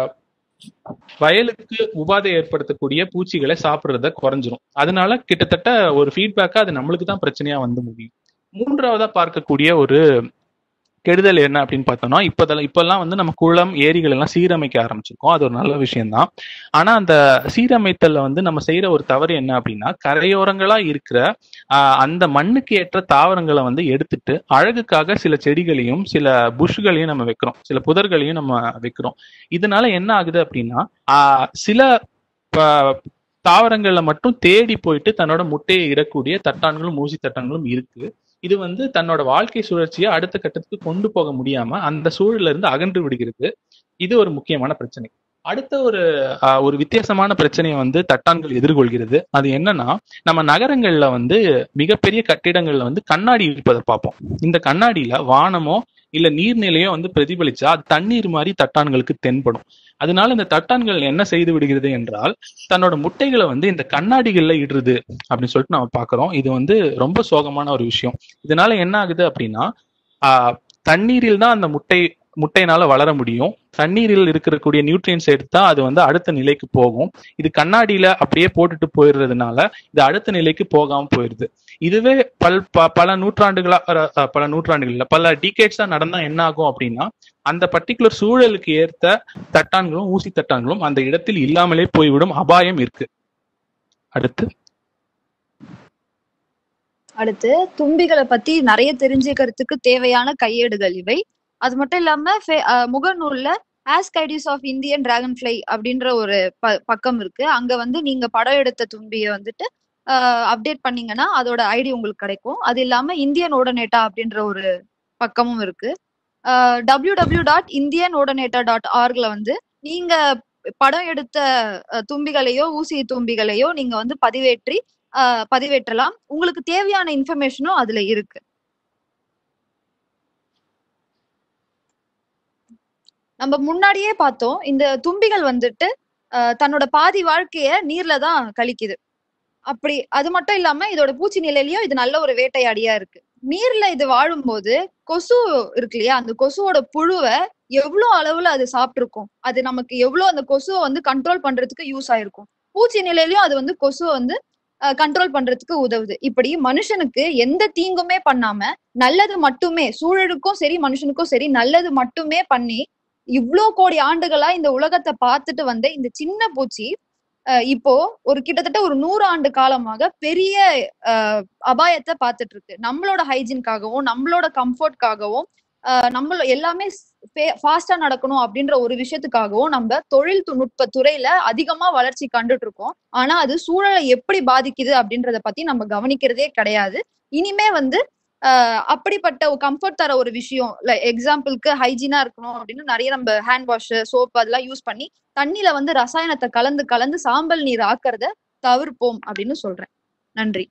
வயலுக்கு உபாதை ஏற்படுத்தக்கூடிய பூச்சிகளை சாப்பிடுறத குறைஞ்சிரும் அதனால கிட்டத்தட்ட ஒரு ஃபீட்பேக்கா அது நம்மளுக்கு தான் பிரச்சனையா வந்து முடியும் மூன்றாவதா பார்க்கக்கூடிய ஒரு கெடுதல் என்ன அப்படின்னு பார்த்தோம்னா இப்போதெல்லாம் இப்பெல்லாம் வந்து நம்ம குளம் ஏரிகள் எல்லாம் சீரமைக்க ஆரம்பிச்சிருக்கோம் அது ஒரு நல்ல விஷயம்தான் ஆனா அந்த சீரமைத்தல்ல வந்து நம்ம செய்யற ஒரு தவறு என்ன அப்படின்னா கரையோரங்களா இருக்கிற ஆஹ், அந்த மண்ணுக்கு ஏற்ற தாவரங்களை வந்து எடுத்துட்டு அழகுக்காக சில செடிகளையும் சில புஷ்களையும் நம்ம வைக்கிறோம் சில புதர்களையும் நம்ம வைக்கிறோம் இதனால என்ன ஆகுது அப்படின்னா ஆஹ், சில ப- தாவரங்கள்ல மட்டும் தேடி போயிட்டு தன்னோட முட்டையை இடக்கூடிய தட்டான்களும் ஊசி தட்டான்களும் இருக்கு இது வந்து தன்னோட வாழ்க்கை சுழற்சியை அடுத்த கட்டத்துக்கு கொண்டு போக முடியாம அந்த சூழல்ல இருந்து அகன்று விடுகிறது இது ஒரு முக்கியமான பிரச்சனை அடுத்த ஒரு ஆஹ், ஒரு வித்தியாசமான பிரச்சனையை வந்து தட்டான்கள் எதிர்கொள்கிறது அது என்னன்னா நம்ம நகரங்கள்ல வந்து மிகப்பெரிய கட்டிடங்கள்ல வந்து கண்ணாடி இருப்பதை பார்ப்போம் இந்த கண்ணாடியில வானமோ இல்ல நீர்நிலையோ வந்து பிரதிபலிச்சா அது தண்ணீர் மாதிரி தட்டான்களுக்கு தென்படும் அதனால இந்த தட்டான்கள் என்ன செய்து விடுகிறது என்றால் தன்னோட முட்டைகளை வந்து இந்த கண்ணாடிகள்ல இடுறது அப்படின்னு சொல்லிட்டு நம்ம பாக்குறோம் இது வந்து ரொம்ப சோகமான ஒரு விஷயம் இதனால என்ன ஆகுது அப்படின்னா ஆஹ் தண்ணீரில் தான் அந்த முட்டை முட்டையினால வளர முடியும் தண்ணீரில் இருக்கக்கூடிய நியூட்ரியன்ஸ் எடுத்தா அது வந்து அடுத்த நிலைக்கு போகும் இது கண்ணாடியில அப்படியே போட்டுட்டு போயிடுறதுனால இது அடுத்த நிலைக்கு போகாம போயிருது இதுவே பல் ப- பல நூற்றாண்டுகளா அஹ், அஹ், பல நூற்றாண்டுகள் இல்ல பல டிகேட்ஸா நடந்தா என்ன ஆகும் அப்படின்னா அந்த பர்டிகுலர் சூழலுக்கு ஏற்ற தட்டான்களும் ஊசி தட்டான்களும் அந்த இடத்தில் இல்லாமலே போய்விடும் அபாயம் இருக்கு அடுத்து அடுத்து தும்பிகளை பத்தி நிறைய தெரிஞ்சுக்கிறதுக்கு தேவையான கையேடுகள் இவை அது மட்டும் இல்லாம ஃபே- அஹ் முகநூல்ல ask IDs of Indian dragonfly அப்படின்ற ஒரு ப- பக்கம் இருக்கு அங்க வந்து நீங்க படம் எடுத்த தும்பியை வந்துட்டு அப்டேட் பண்ணீங்கன்னா அதோட ஐடி உங்களுக்கு கிடைக்கும் அது இல்லாம இந்தியன் ஓடனேட்டா அப்படின்ற ஒரு பக்கமும் இருக்கு W W dot Indian odonata dot ஆர்க்ல வந்து நீங்க படம் எடுத்த அஹ், தும்பிகளையோ ஊசி தும்பிகளையோ நீங்க வந்து பதிவேற்றி அஹ், பதிவேற்றலாம் உங்களுக்கு தேவையான இன்ஃபர்மேஷனும் அதுல இருக்கு நம்ம முன்னாடியே பார்த்தோம் இந்த தும்பிகள் வந்துட்டு அஹ், தன்னோட பாதி வாழ்க்கைய நீர்ல தான் கழிக்குது அப்படி அது மட்டும் இல்லாம இதோட பூச்சி நிலையிலயும் இது நல்ல ஒரு வேட்டையாடியா இருக்கு நீர்ல இது வாழும்போது கொசு இருக்கு இல்லையா அந்த கொசுவோட புழுவை எவ்வளவு அளவுல அது சாப்பிட்டிருக்கும் அது நமக்கு எவ்வளவு அந்த கொசுவை வந்து கண்ட்ரோல் பண்றதுக்கு யூஸ் ஆயிருக்கும் பூச்சி நிலையிலயும் அது வந்து கொசுவை வந்து கண்ட்ரோல் பண்றதுக்கு உதவுது இப்படி மனுஷனுக்கு எந்த தீங்குமே பண்ணாம நல்லது மட்டுமே சூழலுக்கும் சரி மனுஷனுக்கும் சரி நல்லது மட்டுமே பண்ணி இவ்ளோ கோடி ஆண்டுகளா இந்த உலகத்தை பார்த்துட்டு வந்த இந்த சின்ன பூச்சி அஹ் இப்போ ஒரு கிட்டத்தட்ட ஒரு நூறு ஆண்டு காலமாக பெரிய அஹ், அபாயத்தை பார்த்துட்டு இருக்கு நம்மளோட ஹைஜீன்காகவும் நம்மளோட கம்ஃபர்ட்காகவும் நம்மள எல்லாமே ஃபாஸ்டா நடக்கணும் அப்படின்ற ஒரு விஷயத்துக்காகவும் நம்ம தொழில் து- நுட்ப துறையில அதிகமா வளர்ச்சி கண்டுட்டு இருக்கோம் ஆனா அது சூழலை எப்படி பாதிக்குது அப்படின்றத பத்தி நம்ம கவனிக்கிறதே கிடையாது இனிமே வந்து ஆஹ் அப்படிப்பட்ட ஒரு கம்ஃபர்ட் தர ஒரு விஷயம் எக்ஸாம்பிளுக்கு ஹைஜீனா இருக்கணும் அப்படின்னு நிறைய நம்ம ஹேண்ட் வாஷ் சோப் அதெல்லாம் யூஸ் பண்ணி தண்ணியில வந்து ரசாயனத்தை கலந்து கலந்து சாம்பல் நீர் ஆக்குறத தவிர்ப்போம் அப்படின்னு சொல்றேன் நன்றி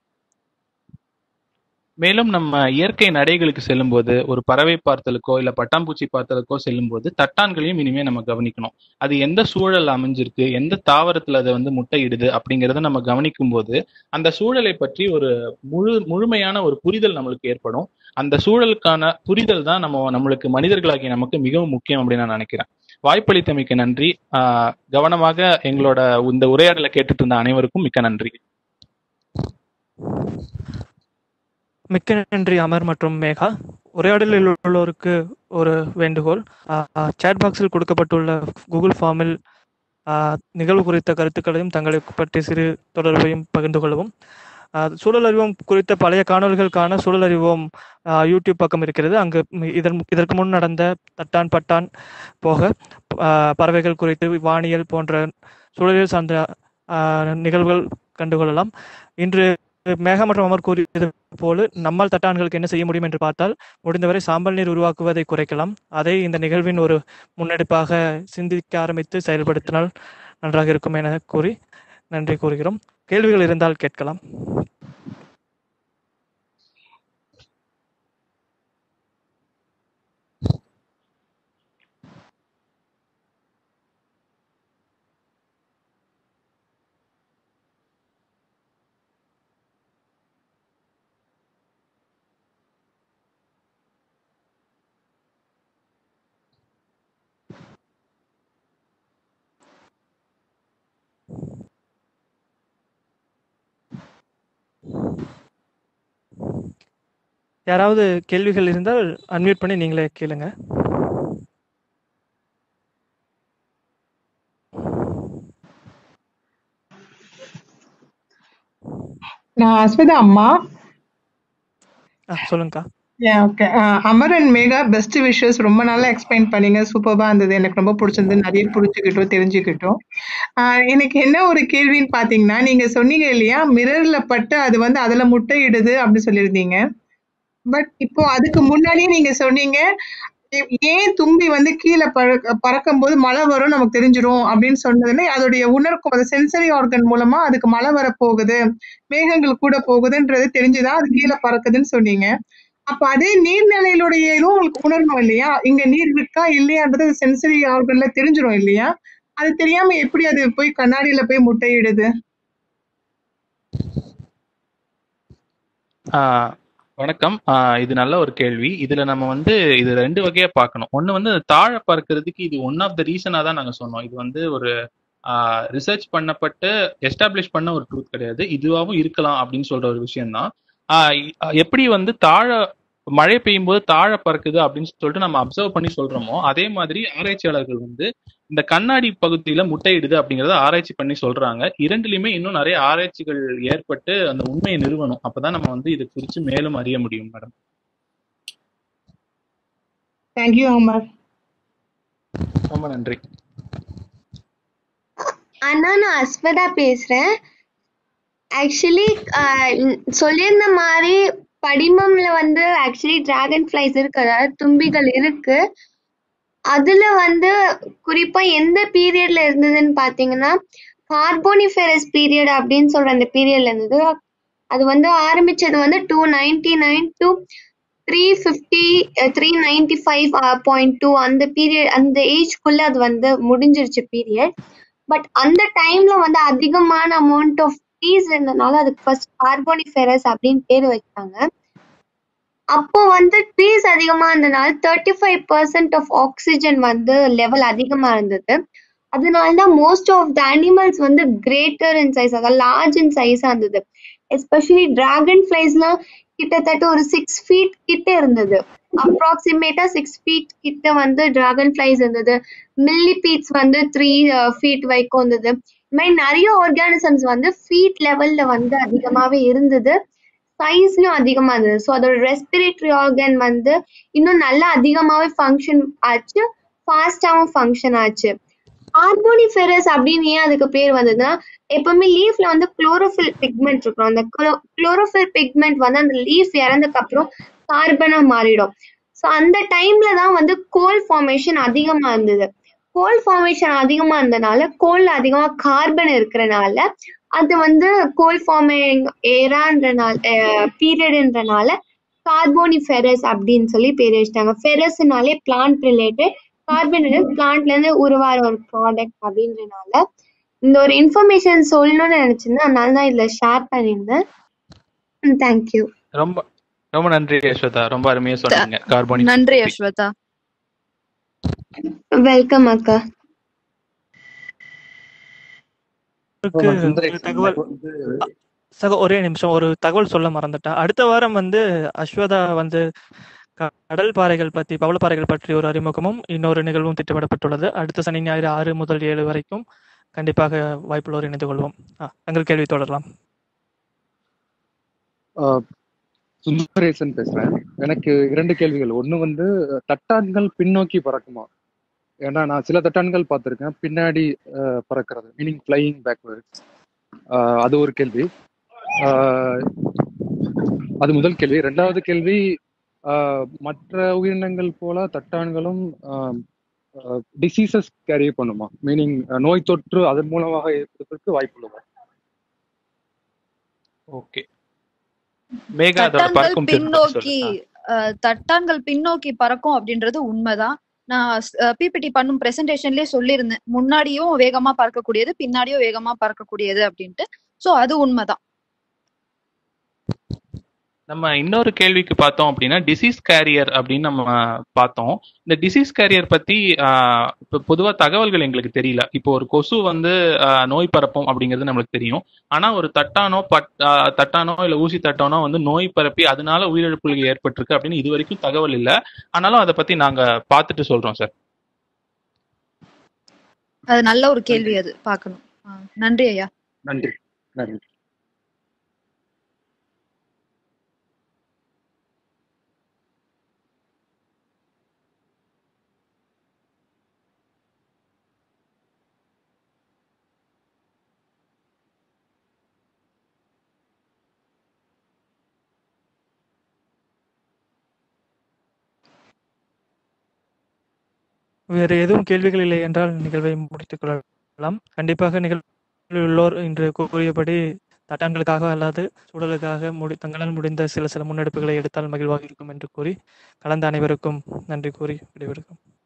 மேலும் நம்ம இயற்கை நடைகளுக்கு செல்லும்போது ஒரு பறவை பார்த்தலுக்கோ இல்ல பட்டாம்பூச்சி பார்த்தலுக்கோ செல்லும்போது தட்டான்களையும் இனிமே நம்ம கவனிக்கணும் அது எந்த சூழல் அமைஞ்சிருக்கு எந்த தாவரத்துல அது வந்து முட்டையிடுது அப்படிங்கறத நம்ம கவனிக்கும் போது அந்த சூழலை பற்றி ஒரு முழு முழுமையான ஒரு புரிதல் நம்மளுக்கு ஏற்படும் அந்த சூழலுக்கான புரிதல் தான் நம்ம நம்மளுக்கு மனிதர்களாகிய நமக்கு மிகவும் முக்கியம் அப்படின்னு நான் நினைக்கிறேன் வாய்ப்பளித்தமைக்கு நன்றி ஆஹ் கவனமாக எங்களோட இந்த உரையாடலை கேட்டுட்டு இருந்த அனைவருக்கும் மிக்க நன்றி மிக்க நன்றி அமர் மற்றும் மேகா உரையாடலில் உள்ளோருக்கு ஒரு வேண்டுகோள் சேட் பாக்ஸில் கொடுக்கப்பட்டுள்ள கூகுள் ஃபார்மில் ஆஹ், நிகழ்வு குறித்த கருத்துக்களையும் தங்களை பற்றி சிறு தொடர்பையும் பகிர்ந்து கொள்ளவும் ஆஹ், சூழல் அறிவோம் குறித்த பழைய காணொளிகளுக்கான சூழல் அறிவோம் ஆஹ், யூடியூப் பக்கம் இருக்கிறது அங்கு மி- இதன் இதற்கு முன் நடந்த தட்டான் பட்டான் போக ஆஹ், பறவைகள் குறித்து வானியல் போன்ற சூழலியல் சார்ந்த ஆஹ், நிகழ்வுகள் கண்டுகொள்ளலாம் இன்று மேகா மற்றும் அமர் கூறியது போல நம்மால் தட்டான்களுக்கு என்ன செய்ய முடியும் என்று பார்த்தால் முடிந்தவரை சாம்பல் நீர் உருவாக்குவதை குறைக்கலாம் அதை இந்த நிகழ்வின் ஒரு முன்னெடுப்பாக சிந்திக்க ஆரம்பித்து செயல்படுத்தினால் நன்றாக இருக்கும் என கூறி நன்றி கூறுகிறோம் கேள்விகள் இருந்தால் கேட்கலாம் யாராவது கேள்விகள் இருந்தால் அன்மியூட் பண்ணி நீங்களே கேளுங்க நான் அஸ்மிதா அம்மா ஆ சொல்லுங்கக்கா okay Amar and Megha best wishes ரொம்ப நல்லா எக்ஸ்பிளைன் பண்ணீங்க சூப்பராக இருந்தது எனக்கு ரொம்ப பிடிச்சிருந்து நிறைய புரிஞ்சுக்கிட்டோம் தெரிஞ்சுக்கிட்டோம் ஆஹ் எனக்கு என்ன ஒரு கேள்வின்னு பார்த்தீங்கன்னா நீங்க சொன்னீங்க இல்லையா மிரர்ல பட்டு அது வந்து அதுல முட்டையிடுது அப்படின்னு சொல்லியிருந்தீங்க பட் இப்போ அதுக்கு முன்னாடியே நீங்க சொன்னீங்க ஏ- ஏன் தும்பி வந்து கீழே பறக்க பறக்கும் போது மழை வரும் நமக்கு தெரிஞ்சிரும் அப்படின்னு சொன்னதுல அதோடைய உணர்க்கும் அந்த சென்சரி ஆர்கன் மூலமா அதுக்கு மழை வர போகுது மேகங்கள் கூட போகுதுன்றது தெரிஞ்சுதான் அது கீழே பறக்குதுன்னு சொன்னீங்க அப்ப அதே நீர்நிலையிலுடைய இதுவும் உங்களுக்கு உணரணும் இல்லையா இங்க நீர் இருக்கா இல்லையான்றது சென்சரி ஆர்கன்ல தெரிஞ்சிரும் இல்லையா அது தெரியாம எப்படி அது போய் கண்ணாடியில போய் முட்டையிடுது ஆஹ் வணக்கம் ஆஹ் இது நல்ல ஒரு கேள்வி இதுல நம்ம வந்து இது ரெண்டு வகையா பார்க்கணும் ஒண்ணு வந்து தாழ பறக்கிறதுக்கு இது ஒன் ஆஃப் த ரீசனா தான் நாங்க சொன்னோம் இது வந்து ஒரு ரிசர்ச் பண்ணப்பட்டு எஸ்டாப்ளிஷ் பண்ண ஒரு ட்ரூத் கிடையாது இதுவாகவும் இருக்கலாம் அப்படின்னு சொல்ற ஒரு விஷயம் தான் எப்படி வந்து தாழ மழை பெய்யும் போது தாழ பறக்குது அப்படின்னு சொல்லிட்டு நம்ம அப்சர்வ் பண்ணி சொல்றோமோ அதே மாதிரி ஆராய்ச்சியாளர்கள் வந்து இந்த கண்ணாடி பகுதியில முட்டையிடுது அப்படிங்கறத ஆராய்ச்சி பண்ணி சொல்றாங்க இரண்டுலயுமே இன்னும் நிறைய ஆராய்ச்சிகள் ஏற்பட்டு அந்த உண்மையை நிறுவனம் அப்பதான் நம்ம வந்து இது குறித்து மேலும் அறிய முடியும் மேடம் தேங்க்யூ அமர் ரொம்ப நன்றி அண்ணா நான் அஸ்வதா பேசுறேன் ஆக்சுவலி சொல்லியிருந்த மாதிரி படிமம்ல வந்து ஆக்சுவலி டிராகன் ஃபிளைஸ் இருக்கு அதாவது தும்பிகள் இருக்கு அதுல வந்து குறிப்பா எந்த பீரியட்ல இருந்ததுன்னு பாத்தீங்கன்னா கார்போனிஃபெரஸ் பீரியட் அப்படின்னு சொல்ற அந்த பீரியட்ல இருந்தது அது வந்து ஆரம்பிச்சது வந்து two ninety nine to three fifty three ninety five point two அந்த பீரியட் அந்த ஏஜ்க்குள்ள அது வந்து முடிஞ்சிருச்சு பீரியட் பட் அந்த டைம்ல வந்து அதிகமான அமௌண்ட் ஆஃப் ட்ரீஸ் இருந்ததுனால அதுக்கு ஃபர்ஸ்ட் கார்போனிஃபெரஸ் அப்படின்னு பேர் வச்சாங்க அப்போ வந்து ட்ரீஸ் அதிகமா இருந்ததுனால thirty five percent of oxygen வந்து லெவல் அதிகமா இருந்தது அதனால தான் மோஸ்ட் ஆஃப் த அனிமல்ஸ் வந்து கிரேட்டர் இன் சைஸ் அதாவது லார்ஜ் இன் சைஸா இருந்தது எஸ்பெஷலி டிராகன் ஃபிளைஸ்லாம் கிட்டத்தட்ட ஒரு சிக்ஸ் ஃபீட் கிட்ட இருந்தது அப்ராக்சிமேட்டா சிக்ஸ் ஃபீட் கிட்ட வந்து டிராகன் ஃபிளைஸ் இருந்தது மில்லிபீட்ஸ் வந்து த்ரீ ஃபீட் வரைக்கும் இருந்தது இந்த மாதிரி நிறைய ஆர்கானிசம்ஸ் வந்து ஃபீட் லெவல்ல வந்து அதிகமாவே இருந்தது சைஸ்லயும் அதிகமா இருந்தது ஸோ அதோட ரெஸ்பிரேட்டரி ஆர்கன் வந்து இன்னும் நல்லா அதிகமாவே ஃபங்க்ஷன் ஆச்சு ஃபாஸ்டாவும் ஃபங்க்ஷன் ஆச்சு கார்போனிஃபெரஸ் அப்படின்னு ஏன் அதுக்கு பேர் வந்ததுன்னா எப்பவுமே லீஃப்ல வந்து குளோரோஃபில் பிக்மெண்ட் இருக்கும் அந்த குளோரோஃபில் பிக்மெண்ட் வந்து அந்த லீஃப் இறந்ததுக்கு அப்புறம் கார்பனா மாறிடும் ஸோ அந்த டைம்ல தான் வந்து கோல் ஃபார்மேஷன் அதிகமா இருந்தது கோல் ஃபார்மேஷன் அதிகமா இருந்தனால கோல்ல அதிகமா கார்பன் இருக்கிறனால அது வந்து கோல் ஃபார்மிங் ஏரான்றனால பீரியட்ன்றனால கார்போனிஃபெரஸ் அப்படின்னு சொல்லி பேர் வச்சிட்டாங்க ஃபெரஸ்னாலே பிளான்ட் ரிலேட்டட் கார்பன் பிளான்ட்ல இருந்து உருவார ஒரு ப்ராடக்ட் அப்படின்றனால இந்த ஒரு இன்ஃபர்மேஷன் சொல்லணும்னு நினைச்சிருந்தேன் அதனால தான் இதுல ஷேர் பண்ணியிருந்தேன் தேங்க்யூ ரொம்ப ரொம்ப நன்றி யஸ்வதா ரொம்ப அருமையா சொன்னீங்க கார்போனிக் நன்றி அஸ்வதா வெல்கம் அக்கா ஒரு தகவல் சக ஒரே நிமிஷம் ஒரு தகவல் சொல்ல மறந்துட்டேன் அடுத்த வாரம் வந்து அஸ்வதா வந்து கடல் பாறைகள் பற்றி பவளப்பாறைகள் பற்றி ஒரு அறிமுகமும் இன்னொரு நிகழ்வும் திட்டமிடப்பட்டுள்ளது அடுத்த சனி ஞாயிறு ஆறு முதல் ஏழு வரைக்கும் கண்டிப்பாக வாய்ப்புள்ளோர் இணைந்து கொள்வோம் தங்கள் கேள்வி தொடரலாம் சுந்தரேசன் பேசுறேன் எனக்கு இரண்டு கேள்விகள் ஒண்ணு வந்து தட்டான்கள் பின்னோக்கி பறக்குமா ஏன்னா நான் சில தட்டான்கள் பார்த்துருக்கேன் பின்னாடி பறக்கிறது மீனிங் ஃப்ளையிங் பேக்வேர்ட்ஸ் அது ஒரு கேள்வி அது முதல் கேள்வி ரெண்டாவது கேள்வி மற்ற உயிரினங்கள் போல தட்டான்களும் டிசீசஸ் கேரி பண்ணுமா மீனிங் நோய் தொற்று அதன் மூலமாக ஏற்படுவதற்கு வாய்ப்புள்ளதா ஓகே மேகா அதோட தட்டான்கள் பறக்கும் திறன் பத்தி பின்னோக்கி சொல்லு. அஹ், தட்டான்கள் பின்னோக்கி பறக்கும் அப்படின்றது உண்மைதான் நான் பிபிடி பண்ணும் பிரசன்டேஷன்லயே சொல்லியிருந்தேன் முன்னாடியும் வேகமா பறக்கக்கூடியது பின்னாடியும் வேகமா பறக்கக்கூடியது அப்படின்ட்டு சோ அது உண்மைதான் நம்ம இன்னொரு கேள்விக்கு பார்த்தோம் அப்படின்னா டிசீஸ் கேரியர் அப்படின்னு நம்ம பார்த்தோம் இந்த டிசீஸ் கேரியர் பத்தி ஆஹ், இப்ப பொதுவா தகவல்கள் எங்களுக்கு தெரியல இப்போ ஒரு கொசு வந்து ஆஹ், நோய் பரப்பும் அப்படிங்கிறது நம்மளுக்கு தெரியும் ஆனா ஒரு தட்டானோ பட் ஆஹ், தட்டானோ இல்ல ஊசி தட்டானோ வந்து நோய் பரப்பி அதனால உயிரிழப்புகள் ஏற்பட்டிருக்கு அப்படின்னு இது வரைக்கும் தகவல் இல்லை ஆனாலும் அதை பத்தி நாங்க பார்த்துட்டு சொல்றோம் சார் அது நல்ல ஒரு கேள்வி அது பார்க்கணும் ஆஹ், நன்றி ஐயா நன்றி நன்றி வேறு எதுவும் கேள்விகள் இல்லை என்றால் நிகழ்வை முடித்துக் கொள்ளலாம் கண்டிப்பாக நிகழ்வில் உள்ளோர் இன்று கூறியபடி தட்டான்களுக்காக அல்லாது சூழலுக்காக முடி தங்களால் முடிந்த சில சில முன்னெடுப்புகளை எடுத்தால் மகிழ்வாக இருக்கும் என்று கூறி கலந்த அனைவருக்கும் நன்றி கூறி விடைபெறுகிறோம்